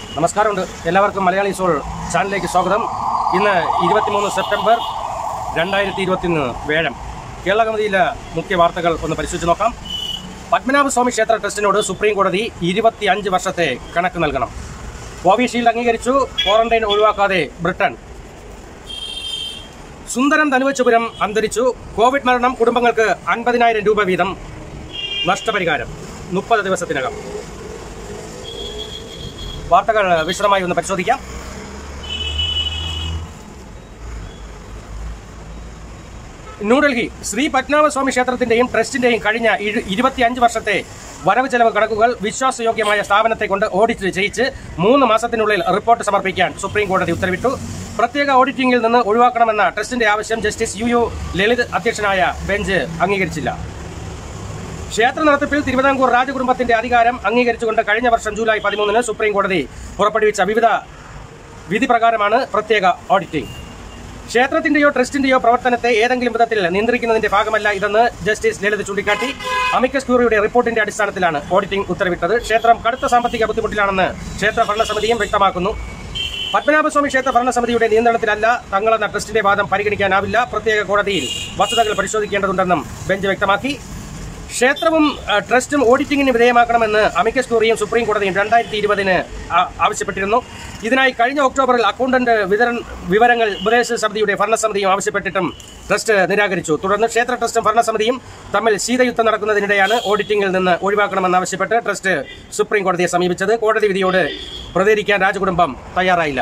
നമസ്കാരമുണ്ട് എല്ലാവർക്കും മലയാളി സോൾ ചാനലിലേക്ക് സ്വാഗതം ഇന്ന് ഇരുപത്തിമൂന്ന് സെപ്റ്റംബർ രണ്ടായിരത്തി ഇരുപത്തിയൊന്ന് വേഴം കേരള കമ്മിറ്റിയിലെ മുഖ്യ വാർത്തകൾ ഒന്ന് പരിശോധിച്ച് നോക്കാം പത്മനാഭസ്വാമി ക്ഷേത്ര ട്രസ്റ്റിനോട് സുപ്രീം കോടതി ഇരുപത്തി അഞ്ച് വർഷത്തെ കണക്ക് നൽകണം കോവിഷീൽഡ് അംഗീകരിച്ചു ക്വാറന്റൈൻ ഒഴിവാക്കാതെ ബ്രിട്ടൻ സുന്ദരം ധനുവച്ചുപുരം അന്തരിച്ചു കോവിഡ് മരണം കുടുംബങ്ങൾക്ക് അൻപതിനായിരം രൂപ വീതം നഷ്ടപരിഹാരം മുപ്പത് ദിവസത്തിനകം വാർത്തകൾ വിശദമായി ഒന്ന് പരിശോധിക്കാം ന്യൂഡൽഹി ശ്രീ പത്മനാഭസ്വാമി ക്ഷേത്രത്തിന്റെയും ട്രസ്റ്റിന്റെയും കഴിഞ്ഞ ഇരു- ഇരുപത്തിയഞ്ച് വർഷത്തെ വരവ് ചെലവ് കണക്കുകൾ വിശ്വാസയോഗ്യമായ സ്ഥാപനത്തെ കൊണ്ട് ഓഡിറ്റ് ചെയ്യിച്ച് മൂന്ന് മാസത്തിനുള്ളിൽ റിപ്പോർട്ട് സമർപ്പിക്കാൻ സുപ്രീം കോടതി ഉത്തരവിട്ടു പ്രത്യേക ഓഡിറ്റിംഗിൽ നിന്ന് ഒഴിവാക്കണമെന്ന ട്രസ്റ്റിന്റെ ആവശ്യം ജസ്റ്റിസ് യു യു ലളിത് അധ്യക്ഷനായ ബെഞ്ച് അംഗീകരിച്ചില്ല ക്ഷേത്ര നടത്തിപ്പിൽ തിരുവിതാംകൂർ രാജകുടുംബത്തിന്റെ അധികാരം അംഗീകരിച്ചുകൊണ്ട് കഴിഞ്ഞ വർഷം ജൂലൈ പതിമൂന്നിന് സുപ്രീം കോടതി പുറപ്പെടുവിച്ച വിവിധ വിധി പ്രകാരമാണ് പ്രത്യേക ഓഡിറ്റിംഗ് ക്ഷേത്രത്തിന്റെയോ ട്രസ്റ്റിന്റെയോ പ്രവർത്തനത്തെ ഏതെങ്കിലും വിധത്തിൽ നിയന്ത്രിക്കുന്നതിന്റെ ഭാഗമല്ല ഇതെന്ന് ജസ്റ്റിസ് ലളിത് ചൂണ്ടിക്കാട്ടി അമിക്കസ് ക്യൂറിയുടെ റിപ്പോർട്ടിന്റെ അടിസ്ഥാനത്തിലാണ് ഓഡിറ്റിംഗ് ഉത്തരവിട്ടത് ക്ഷേത്രം കടുത്ത സാമ്പത്തിക ബുദ്ധിമുട്ടിലാണെന്ന് ക്ഷേത്ര ഭരണസമിതിയും വ്യക്തമാക്കുന്നു പത്മനാഭസ്വാമി ക്ഷേത്ര ഭരണസമിതിയുടെ നിയന്ത്രണത്തിലല്ല തങ്ങളെന്ന ട്രസ്റ്റിന്റെ വാദം പരിഗണിക്കാനാവില്ല പ്രത്യേക കോടതിയിൽ വസ്തുതകൾ പരിശോധിക്കേണ്ടതുണ്ടെന്നും ബെഞ്ച് വ്യക്തമാക്കി ക്ഷേത്രവും അഹ്, ട്രസ്റ്റും ഓഡിറ്റിംഗിന് വിധേയമാക്കണമെന്ന് അമിക്കസ് ക്യൂറിയും സുപ്രീം കോടതിയും രണ്ടായിരത്തി ഇരുപതിന് ആവശ്യപ്പെട്ടിരുന്നു ഇതിനായി കഴിഞ്ഞ ഒക്ടോബറിൽ അക്കൗണ്ടന്റ് വിതരൺ വിവരങ്ങൾ ഉപദേശ സമിതിയുടെ ഭരണസമിതിയും ആവശ്യപ്പെട്ടിട്ടും ട്രസ്റ്റ് നിരാകരിച്ചു തുടർന്ന് ക്ഷേത്ര ട്രസ്റ്റും ഭരണസമിതിയും തമ്മിൽ ശീതയുദ്ധം നടക്കുന്നതിനിടെയാണ് ഓഡിറ്റിംഗിൽ നിന്ന് ഒഴിവാക്കണമെന്നാവശ്യപ്പെട്ട് ട്രസ്റ്റ് സുപ്രീം കോടതിയെ സമീപിച്ചത് കോടതി വിധിയോട് പ്രതികരിക്കാൻ രാജകുടുംബം തയ്യാറായില്ല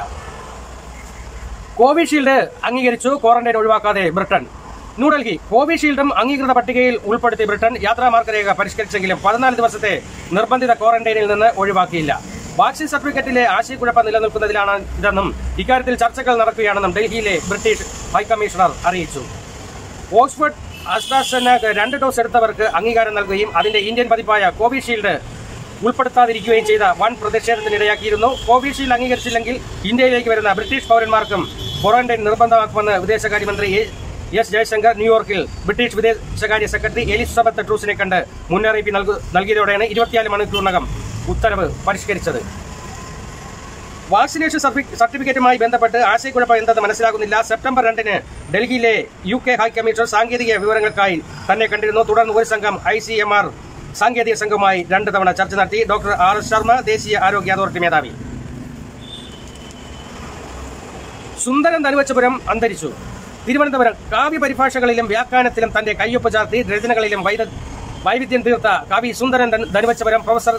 കോവിഷീൽഡ് അംഗീകരിച്ചു ക്വാറന്റൈൻ ഒഴിവാക്കാതെ ബ്രിട്ടൻ ന്യൂഡൽഹി കോവിഷീൽഡും അംഗീകൃത പട്ടികയിൽ ഉൾപ്പെടുത്തി ബ്രിട്ടൻ യാത്രാ മാർഗരേഖ പരിഷ്കരിച്ചെങ്കിലും പതിനാല് ദിവസത്തെ നിർബന്ധിത ക്വാറന്റൈനിൽ നിന്ന് ഒഴിവാക്കിയില്ല വാക്സിൻ സർട്ടിഫിക്കറ്റിലെ ആശയക്കുഴപ്പം നിലനിൽക്കുന്നതിലാണ് ഇതെന്നും ഇക്കാര്യത്തിൽ ചർച്ചകൾ നടക്കുകയാണെന്നും ഡൽഹിയിലെ ബ്രിട്ടീഷ് ഹൈക്കമ്മീഷണർ അറിയിച്ചു ഓക്സ്ഫോർഡ് അസ്ട്രാസെനക്ക് രണ്ട് ഡോസ് എടുത്തവർക്ക് അംഗീകാരം നൽകുകയും അതിന്റെ ഇന്ത്യൻ പതിപ്പായ കോവിഷീൽഡ് ഉൾപ്പെടുത്താതിരിക്കുകയും ചെയ്ത വൻ പ്രതിഷേധത്തിനിടയാക്കിയിരുന്നു കോവിഷീൽഡ് അംഗീകരിച്ചില്ലെങ്കിൽ ഇന്ത്യയിലേക്ക് വരുന്ന ബ്രിട്ടീഷ് പൗരന്മാർക്കും ക്വാറന്റൈൻ നിർബന്ധമാക്കുമെന്ന് വിദേശകാര്യമന്ത്രി എ- എസ് ജയശങ്കർ ന്യൂയോർക്കിൽ ബ്രിട്ടീഷ് വിദേശകാര്യ സെക്രട്ടറി എലിസബത്ത് ട്രൂസിനെ കണ്ട് മുന്നറിയിപ്പ് നൽകു- നൽകിയതോടെയാണ് ഇരുപത്തിനാല് മണിക്കൂറിനകം ഉത്തരവ് പരിഷ്കരിച്ചത് വാക്സിനേഷൻ സർട്ടി- സർട്ടിഫിക്കറ്റുമായി ബന്ധപ്പെട്ട് ആശയക്കുഴപ്പം എന്തെന്ന് മനസ്സിലാകുന്നില്ല സെപ്റ്റംബർ രണ്ടിന് ഡൽഹിയിലെ യു കെ ഹൈക്കമ്മീഷണർ സാങ്കേതിക വിവരങ്ങൾക്കായി തന്നെ കണ്ടിരുന്നു തുടർന്ന് ഒരു സംഘം ഐ സി എം ആർ സാങ്കേതിക സംഘവുമായി രണ്ട് തവണ ചർച്ച നടത്തി ഡോക്ടർ ആർ എസ് ശർമ്മ ദേശീയ ആരോഗ്യ അതോറിറ്റി മേധാവി സുന്ദരൻ ധനുവച്ചപുരം അന്തരിച്ചു തിരുവനന്തപുരം കാവ്യ പരിഭാഷകളിലും വ്യാഖ്യാനത്തിലും തന്റെ കയ്യൊപ്പ് ചാർത്തി രചനകളിലും വൈദ- വൈവിധ്യം തീർത്ത കവി സുന്ദരൻ ധനു- ധനുവച്ചപുരം പ്രൊഫസർ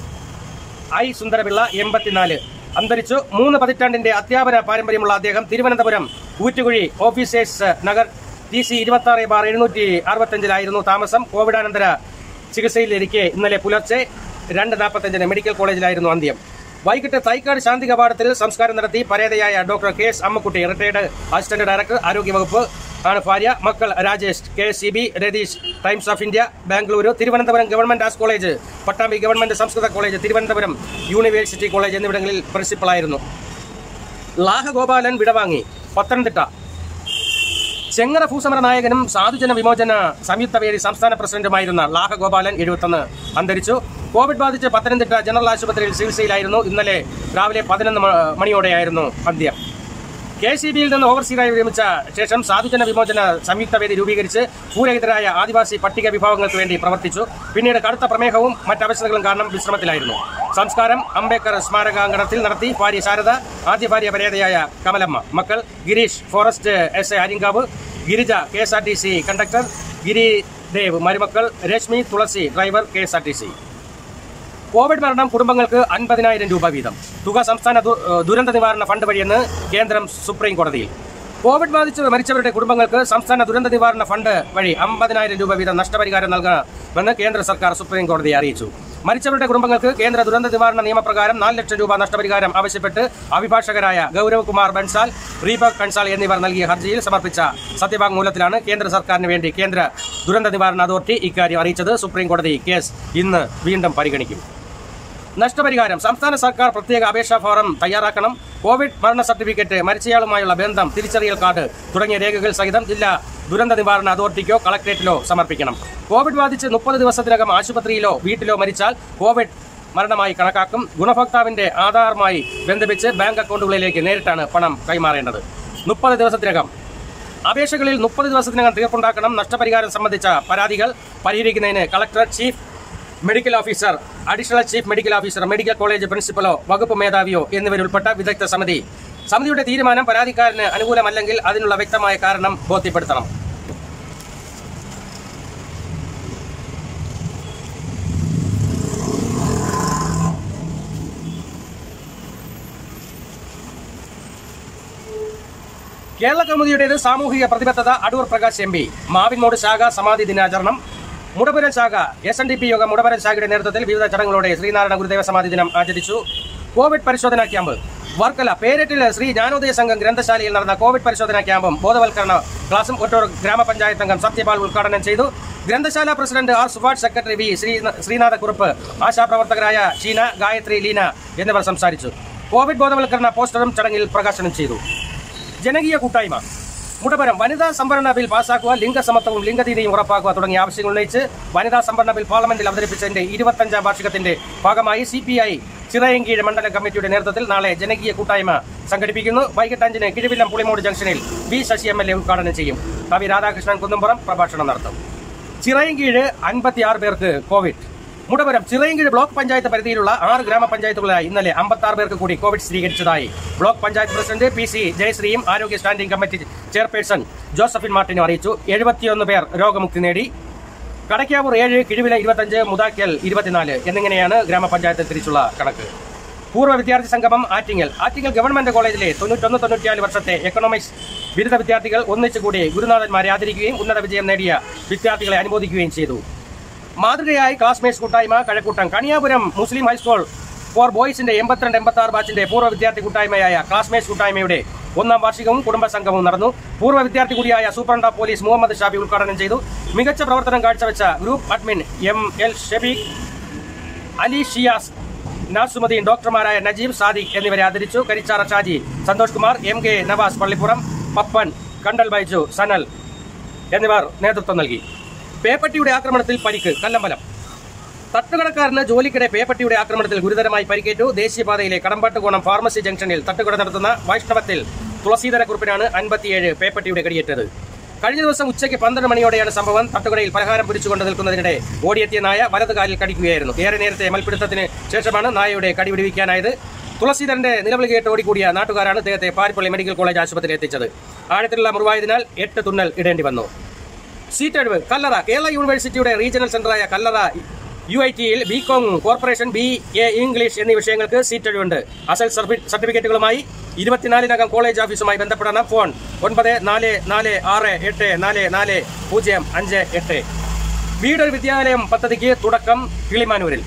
ഐ സുന്ദരപിള്ള എൺപത്തിനാല് അന്തരിച്ചു മൂന്ന് പതിറ്റാണ്ടിന്റെ അധ്യാപന പാരമ്പര്യമുള്ള അദ്ദേഹം Thiruvananthapuram Oottukuzhi officers Nagar T C ഇരുപത്തി ആറ് ബാർ എഴുന്നൂറ്റി അറുപത്തഞ്ചിലായിരുന്നു താമസം കോവിഡാനന്തര ചികിത്സയിലിരിക്കെ ഇന്നലെ പുലർച്ചെ രണ്ട് നാൽപ്പത്തഞ്ചിന് മെഡിക്കൽ കോളേജിലായിരുന്നു അന്ത്യം വൈകിട്ട് തൈക്കാട് ശാന്തി കവാടത്തിൽ സംസ്കാരം നടത്തി പരേതയായ doctor K S Ammakutty retired assistant director ആരോഗ്യവകുപ്പ് ആണ് ഭാര്യ മക്കൾ Rajesh K S C B Ratheesh Times of India Bengaluru Thiruvananthapuram government arts college Pattambi government സംസ്കൃത കോളേജ് തിരുവനന്തപുരം യൂണിവേഴ്സിറ്റി കോളേജ് എന്നിവിടങ്ങളിൽ പ്രിൻസിപ്പളായിരുന്നു ലാഹഗോപാലൻ വിടവാങ്ങി പത്തനംതിട്ട ചെങ്ങറ ഭൂസമര നായകനും സാധുജന വിമോചന സംയുക്ത വേദി സംസ്ഥാന പ്രസിഡന്റുമായിരുന്ന ലാഹഗോപാലൻ എഴുപത്തൊന്ന് അന്തരിച്ചു കോവിഡ് ബാധിച്ച് പത്തനംതിട്ട ജനറൽ ആശുപത്രിയിൽ ചികിത്സയിലായിരുന്നു ഇന്നലെ രാവിലെ പതിനൊന്ന് മ- മണിയോടെയായിരുന്നു അന്ത്യം കെ സി ബിയിൽ നിന്ന് ഓവർസീറായി വിരമിച്ച ശേഷം സാധുജന വിമോചന സംയുക്ത വേദി രൂപീകരിച്ച് ഭൂരഹിതരായ ആദിവാസി പട്ടിക വിഭാഗങ്ങൾക്ക് വേണ്ടി പ്രവർത്തിച്ചു പിന്നീട് കടുത്ത പ്രമേഹവും മറ്റവശതകളും കാരണം വിശ്രമത്തിലായിരുന്നു സംസ്കാരം അംബേദ്കർ സ്മാരകാങ്കണത്തിൽ നടത്തി ഭാര്യ ശാരദ ആദ്യ ഭാര്യ പരേതയായ കമലമ്മ മക്കൾ Gireesh forest S A Arinkavu Girija K S R T C conductor Giridev മരുമക്കൾ Reshmi Thulasi driver K S R T C Covid മരണം കുടുംബങ്ങൾക്ക് അൻപതിനായിരം രൂപ വീതം തുക സംസ്ഥാന ദു- ഏഹ് ദുരന്ത നിവാരണ ഫണ്ട് വഴിയെന്ന് കേന്ദ്രം സുപ്രീം കോടതിയിൽ കോവിഡ് ബാധിച്ച് മരിച്ചവരുടെ കുടുംബങ്ങൾക്ക് സംസ്ഥാന ദുരന്ത നിവാരണ ഫണ്ട് വഴി അമ്പതിനായിരം രൂപ വീതം നഷ്ടപരിഹാരം നൽകണമെന്ന് കേന്ദ്ര സർക്കാർ സുപ്രീം കോടതിയെ അറിയിച്ചു മരിച്ചവരുടെ കുടുംബങ്ങൾക്ക് കേന്ദ്ര ദുരന്ത നിവാരണ നിയമപ്രകാരം നാല് ലക്ഷം രൂപ നഷ്ടപരിഹാരം ആവശ്യപ്പെട്ട് അഭിഭാഷകരായ ഗൗരവ് കുമാർ ബൻസാൽ റീബക് കൻസാൽ എന്നിവർ നൽകിയ ഹർജിയിൽ സമർപ്പിച്ച സത്യവാങ്മൂലത്തിലാണ് കേന്ദ്ര സർക്കാരിന് വേണ്ടി കേന്ദ്ര ദുരന്ത നിവാരണ അതോറിറ്റി ഇക്കാര്യം അറിയിച്ചത് സുപ്രീം കോടതി കേസ് ഇന്ന് വീണ്ടും പരിഗണിക്കും നഷ്ടപരിഹാരം സംസ്ഥാന സർക്കാർ പ്രത്യേക അപേക്ഷാ ഫോറം തയ്യാറാക്കണം കോവിഡ് മരണ സർട്ടിഫിക്കറ്റ് മരിച്ചയാളുമായുള്ള ബന്ധം തിരിച്ചറിയൽ കാർഡ് തുടങ്ങിയ രേഖകൾ സഹിതം ജില്ലാ ദുരന്ത നിവാരണ അതോറിറ്റിക്കോ കളക്ടറേറ്റിലോ സമർപ്പിക്കണം കോവിഡ് ബാധിച്ച് മുപ്പത് ദിവസത്തിനകം ആശുപത്രിയിലോ വീട്ടിലോ മരിച്ചാൽ കോവിഡ് മരണമായി കണക്കാക്കും ഗുണഭോക്താവിന്റെ ആധാറുമായി ബന്ധിപ്പിച്ച് ബാങ്ക് അക്കൗണ്ടുകളിലേക്ക് നേരിട്ടാണ് പണം കൈമാറേണ്ടത് മുപ്പത് ദിവസത്തിനകം അപേക്ഷകളിൽ മുപ്പത് ദിവസത്തിനകം തീർപ്പുണ്ടാക്കണം നഷ്ടപരിഹാരം സംബന്ധിച്ച പരാതികൾ പരിഹരിക്കുന്നതിന് collector chief medical officer additional chief medical officer medical college പ്രിൻസിപ്പലോ വകുപ്പ് മേധാവിയോ എന്നിവരുൾപ്പെട്ട വിദഗ്ധ സമിതി സമിതിയുടെ തീരുമാനം പരാതിക്കാരന് അനുകൂലമല്ലെങ്കിൽ അതിനുള്ള വ്യക്തമായ കാരണം ബോധ്യപ്പെടുത്തണം കേരള കൗമുദിയുടേത് സാമൂഹിക പ്രതിബദ്ധത അടൂർ പ്രകാശ് എം പി മാവിൻമോട് ശാഖ സമാധി ദിനാചരണം മുടപുരം ശാഖ എസ് എൻ ഡി പി യോഗം മുടപുരം ശാഖയുടെ നേതൃത്വത്തിൽ വിവിധ ചടങ്ങുകളോടെ ശ്രീനാരായണ ഗുരുദേവ സമാധി ദിനം ആചരിച്ചു കോവിഡ് പരിശോധനാ ക്യാമ്പ് വർക്കല പേരറ്റിൽ ശ്രീ ജ്ഞാനോദയ സംഘം ഗ്രന്ഥശാലയിൽ നടന്ന കോവിഡ് പരിശോധനാ ക്യാമ്പും ബോധവൽക്കരണ ക്ലാസും ഒട്ടൂർ ഗ്രാമപഞ്ചായത്ത് അംഗം സത്യപാൽ ഉദ്ഘാടനം ചെയ്തു ഗ്രന്ഥശാല president R Subhash secretary V Sree Sreenathakurup ആശാപ്രവർത്തകരായ ഷീന ഗായത്രി ലീന എന്നിവർ സംസാരിച്ചു കോവിഡ് ബോധവൽക്കരണ പോസ്റ്ററും ചടങ്ങിൽ പ്രകാശനം ചെയ്തു ജനകീയ കൂട്ടായ്മ മുടപുരം വനിതാ സംവരണ ബിൽ പാസാക്കുക ലിംഗസമത്വവും ലിംഗതീയതയും ഉറപ്പാക്കുക തുടങ്ങിയ ആവശ്യങ്ങൾ ഉന്നയിച്ച് വനിതാ സംവരണ ബിൽ പാർലമെന്റിൽ അവതരിപ്പിച്ചതിന്റെ ഇരുപത്തഞ്ചാം വാർഷികത്തിന്റെ ഭാഗമായി സി പി ഐ ചിറയൻകീഴ് മണ്ഡലം കമ്മിറ്റിയുടെ നേതൃത്വത്തിൽ നാളെ ജനകീയ കൂട്ടായ്മ സംഘടിപ്പിക്കുന്നു വൈകിട്ട് അഞ്ചിന് കിഴിവില്ലം പുളിമൂട് ജംഗ്ഷനിൽ V Sasi M L A ഉദ്ഘാടനം ചെയ്യും കവി രാധാകൃഷ്ണൻ കുന്നുംപുറം പ്രഭാഷണം നടത്തും ചിറയൻകീഴ് അൻപത്തിയാറ് പേർക്ക് കോവിഡ് മുടപുരം ചിറയൻകീഴ് ബ്ലോക്ക് പഞ്ചായത്ത് പരിധിയിലുള്ള ആറ് ഗ്രാമപഞ്ചായത്തുകളിലായി ഇന്നലെ അമ്പത്തി പേർക്ക് കൂടി കോവിഡ് സ്ഥിരീകരിച്ചതായി block panchayat president P C ജയശ്രീയും ആരോഗ്യ സ്റ്റാൻഡിംഗ് കമ്മിറ്റി ചെയർപേഴ്സൺ ജോസഫിൻ മാർട്ടിനും അറിയിച്ചു എഴുപത്തിയൊന്ന് പേർ രോഗമുക്തി നേടി കടയ്ക്കാവൂർ ഏഴ് കിഴിവില ഇരുപത്തഞ്ച് മുതാക്കൽ ഇരുപത്തിനാല് എന്നിങ്ങനെയാണ് ഗ്രാമപഞ്ചായത്ത് തിരിച്ചുള്ള കണക്ക് പൂർവ്വ വിദ്യാർത്ഥി സംഗമം ആറ്റിങ്ങൽ ആറ്റിങ്ങൽ ഗവൺമെന്റ് കോളേജിലെ തൊണ്ണൂറ്റൊന്ന് തൊണ്ണൂറ്റിനാല് വർഷത്തെ എക്കണോമിക്സ് ബിരുദ വിദ്യാർത്ഥികൾ ഒന്നിച്ചുകൂടി ഗുരുനാഥന്മാരെ ആദരിക്കുകയും ഉന്നത വിജയം നേടിയ വിദ്യാർത്ഥികളെ അനുമോദിക്കുകയും ചെയ്തു മാതൃകയായി ക്ലാസ്മേറ്റ്സ് കൂട്ടായ്മ Kazhakkoottam Kaniyapuram Muslim high school for ബോയ്സിന്റെ എൺപത്തിരണ്ട് എൺപത്തി ആറ് ബാച്ചിന്റെ പൂർവ്വ വിദ്യാർത്ഥി കൂട്ടായ്മയായ ക്ലാസ്മേറ്റ്സ് കൂട്ടായ്മയുടെ ഒന്നാം വാർഷികവും കുടുംബ സംഘവും നടന്നു പൂർവ്വ വിദ്യാർത്ഥി കൂടിയായ superintendent of police Muhammad Shabi ഉദ്ഘാടനം ചെയ്തു മികച്ച പ്രവർത്തനം കാഴ്ചവെച്ച group admin M L Shabeeq Ali Shiyas Nasumudeen ഡോക്ടർമാരായ നജീബ് സാദിഖ് എന്നിവരെ ആദരിച്ചു കരിച്ചാറ ഷാജി സന്തോഷ് കുമാർ എം കെ നവാസ് പള്ളിപ്പുറം പപ്പൻ കണ്ടൽ ബൈജു സനൽ എന്നിവർ നേതൃത്വം നൽകി പേപ്പട്ടിയുടെ ആക്രമണത്തിൽ പരിക്ക് കല്ലമ്പലം തട്ടുകടക്കാരന് ജോലിക്കിടെ പേപ്പട്ടിയുടെ ആക്രമണത്തിൽ ഗുരുതരമായി പരിക്കേറ്റു ദേശീയപാതയിലെ കടമ്പാട്ടുകോണം ഫാർമസി ജംഗ്ഷനിൽ തട്ടുകട നടത്തുന്ന വൈഷ്ണവത്തിൽ തുളസീധര കുറുപ്പിനാണ് അൻപത്തിയേഴ് പേപ്പട്ടിയുടെ കടിയേറ്റത് കഴിഞ്ഞ ദിവസം ഉച്ചയ്ക്ക് പന്ത്രണ്ട് മണിയോടെയാണ് സംഭവം തട്ടുകടയിൽ പലഹാരം പിടിച്ചുകൊണ്ട് നിൽക്കുന്നതിനിടെ ഓടിയെത്തിയ നായ വലത് കാലിൽ കടിക്കുകയായിരുന്നു ഏറെ നേരത്തെ മൽപ്പിടുത്തത്തിന് ശേഷമാണ് നായയുടെ കടി പിടിവിക്കാനായത് തുളസീധരന്റെ നിലവിളി കേട്ട് ഓടിക്കൂടിയ നാട്ടുകാരാണ് അദ്ദേഹത്തെ പാരിപ്പള്ളി മെഡിക്കൽ കോളേജ് ആശുപത്രിയിൽ എത്തിച്ചത് ആഴത്തിലുള്ള മുറിവായതിനാൽ എട്ട് തുന്നൽ ഇടേണ്ടി വന്നു സീറ്റ് ഒഴിവ് കല്ലറ കേരള യൂണിവേഴ്സിറ്റിയുടെ റീജിയണൽ സെന്ററായ കല്ലറ യു ഐ ടിയിൽ B com corporation B A English എന്നീ വിഷയങ്ങൾക്ക് സീറ്റ് ഒഴിവുണ്ട് അസൽ സർഫി- സർട്ടിഫിക്കറ്റുകളുമായി ഇരുപത്തിനാലിനകം കോളേജ് ഓഫീസുമായി ബന്ധപ്പെടണം ഫോൺ ഒൻപത് നാല് നാല് ആറ് എട്ട് നാല് നാല് പൂജ്യം അഞ്ച് എട്ട് വീടൊരു വിദ്യാലയം പദ്ധതിക്ക് തുടക്കം കിളിമാനൂരിൽ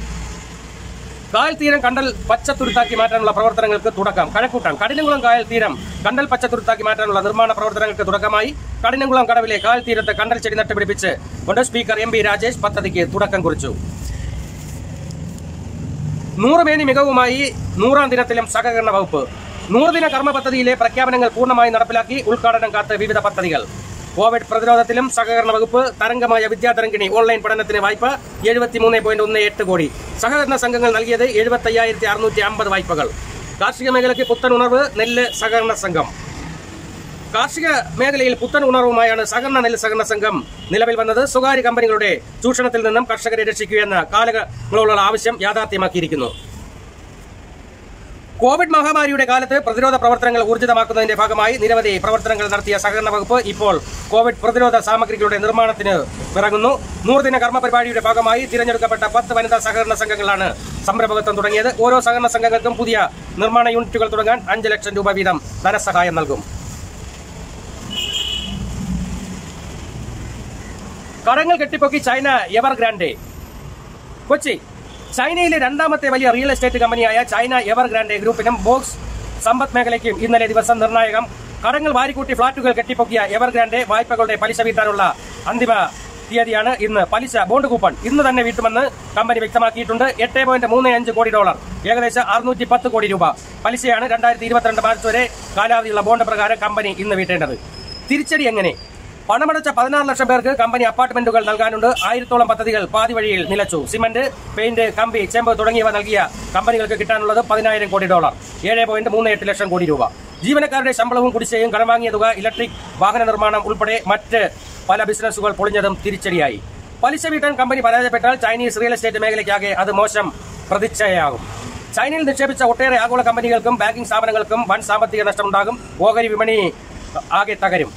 കായൽ തീരം കണ്ടൽ പച്ചത്തുരുത്താക്കി മാറ്റാനുള്ള പ്രവർത്തനങ്ങൾക്ക് തുടക്കം കഴക്കൂട്ടം കഠിനകുളം കായൽ തീരം കണ്ടൽ പച്ചത്തുരുത്താക്കി മാറ്റാനുള്ള നിർമ്മാണ പ്രവർത്തനങ്ങൾക്ക് തുടക്കമായി കഠിനകുളം കടവിലെ കായൽ തീരത്ത് കണ്ടൽ ചെടി നട്ടുപിടിപ്പിച്ച് കൊണ്ട് സ്പീക്കർ എം പി രാജേഷ് പദ്ധതിക്ക് തുടക്കം കുറിച്ചു നൂറുമേനി മികവുമായി നൂറാം ദിനത്തിലും സഹകരണ വകുപ്പ് നൂറുദിന കർമ്മ പദ്ധതിയിലെ പ്രഖ്യാപനങ്ങൾ പൂർണ്ണമായി നടപ്പിലാക്കി ഉദ്ഘാടനം കാത്ത് വിവിധ പദ്ധതികൾ കോവിഡ് പ്രതിരോധത്തിലും സഹകരണ വകുപ്പ് തരംഗമായ വിദ്യാതരംഗിണി ഓൺലൈൻ പഠനത്തിന് വായ്പ എഴുപത്തിമൂന്ന് പോയിന്റ് ഒന്ന് എട്ട് കോടി സഹകരണ സംഘങ്ങൾ നൽകിയത് എഴുപത്തി അയ്യായിരത്തി അറുന്നൂറ്റി അമ്പത് വായ്പകൾ കാർഷിക മേഖലയ്ക്ക് പുത്തൻ ഉണർവ് നെല്ല് സഹകരണ സംഘം കാർഷിക മേഖലയിൽ പുത്തൻ ഉണർവുമായാണ് സഹകരണ നെല്ല് സഹകരണ സംഘം നിലവിൽ വന്നത് സ്വകാര്യ കമ്പനികളുടെ ചൂഷണത്തിൽ നിന്നും കർഷകരെ രക്ഷിക്കുകയെന്ന കാലങ്ങളോടുള്ള ആവശ്യം യാഥാർത്ഥ്യമാക്കിയിരിക്കുന്നു കോവിഡ് മഹാമാരിയുടെ കാലത്ത് പ്രതിരോധ പ്രവർത്തനങ്ങൾ ഊർജിതമാക്കുന്നതിന്റെ ഭാഗമായി നിരവധി പ്രവർത്തനങ്ങൾ നടത്തിയ സഹകരണ വകുപ്പ് ഇപ്പോൾ കോവിഡ് പ്രതിരോധ സാമഗ്രികളുടെ നിർമ്മാണത്തിന് ഇറങ്ങുന്നു നൂറുദിന കർമ്മ പരിപാടിയുടെ ഭാഗമായി തിരഞ്ഞെടുക്കപ്പെട്ട പത്ത് വനിതാ സഹകരണ സംഘങ്ങളാണ് സംരംഭകത്വം തുടങ്ങിയത് ഓരോ സഹകരണ സംഘങ്ങൾക്കും പുതിയ നിർമ്മാണ യൂണിറ്റുകൾ തുടങ്ങാൻ അഞ്ച് ലക്ഷം രൂപ വീതം ധനസഹായം നൽകും കടങ്ങൾ കെട്ടിപ്പൊക്കി ചൈന എവർ ഗ്രാൻഡേ കൊച്ചി ചൈനയിലെ രണ്ടാമത്തെ വലിയ റിയൽ എസ്റ്റേറ്റ് കമ്പനിയായ ചൈന എവർ ഗ്രാൻഡെ ഗ്രൂപ്പിനും ബോക്സ് സമ്പദ് മേഖലയ്ക്കും ഇന്നലെ ദിവസം നിർണായകം കടങ്ങൾ വാരിക്കൂട്ടി ഫ്ളാറ്റുകൾ കെട്ടിപ്പൊക്കിയ എവർ ഗ്രാൻഡെ വായ്പകളുടെ പലിശ വീട്ടാനുള്ള അന്തിമ തീയതിയാണ് ഇന്ന് പലിശ ബോണ്ട് കൂപ്പൺ ഇന്ന് തന്നെ വീട്ടുമെന്ന് കമ്പനി വ്യക്തമാക്കിയിട്ടുണ്ട് എട്ട് പോയിന്റ് മൂന്ന് അഞ്ച് കോടി ഡോളർ ഏകദേശം അറുന്നൂറ്റി പത്ത് കോടി രൂപ പലിശയാണ് രണ്ടായിരത്തി ഇരുപത്തിരണ്ട് മാർച്ച് വരെ കാലാവധിയുള്ള ബോണ്ട് പ്രകാരം കമ്പനി ഇന്ന് വീട്ടേണ്ടത് തിരിച്ചടി എങ്ങനെ പണമടച്ച പതിനാറ് ലക്ഷം പേർക്ക് കമ്പനി അപ്പാർട്ട്മെന്റുകൾ നൽകാനുണ്ട് ആയിരത്തോളം പദ്ധതികൾ പാതി വഴിയിൽ നിലച്ചു സിമന്റ് പെയിന്റ് കമ്പി ചെമ്പ് തുടങ്ങിയവ നൽകിയ കമ്പനികൾക്ക് കിട്ടാനുള്ളത് പതിനായിരം കോടി ഡോളർ ഏഴ് പോയിന്റ് മൂന്ന് എട്ട് ലക്ഷം കോടി രൂപ ജീവനക്കാരുടെ ശമ്പളവും കുടിശ്ശികയും കടം വാങ്ങിയ തുക ഇലക്ട്രിക് വാഹന നിർമ്മാണം ഉൾപ്പെടെ മറ്റ് പല ബിസിനസ്സുകൾ പൊളിഞ്ഞതും തിരിച്ചടിയായി പലിശ വീട്ടാൻ കമ്പനി പരാജയപ്പെട്ടാൽ ചൈനീസ് റിയൽ എസ്റ്റേറ്റ് മേഖലയ്ക്കാകെ അത് മോശം പ്രതിച്ഛയാകും ചൈനയിൽ നിക്ഷേപിച്ച ഒട്ടേറെ ആഗോള കമ്പനികൾക്കും ബാങ്കിംഗ് സ്ഥാപനങ്ങൾക്കും വൻ സാമ്പത്തിക നഷ്ടമുണ്ടാകും ഓഹരി വിപണി ആകെ തകരും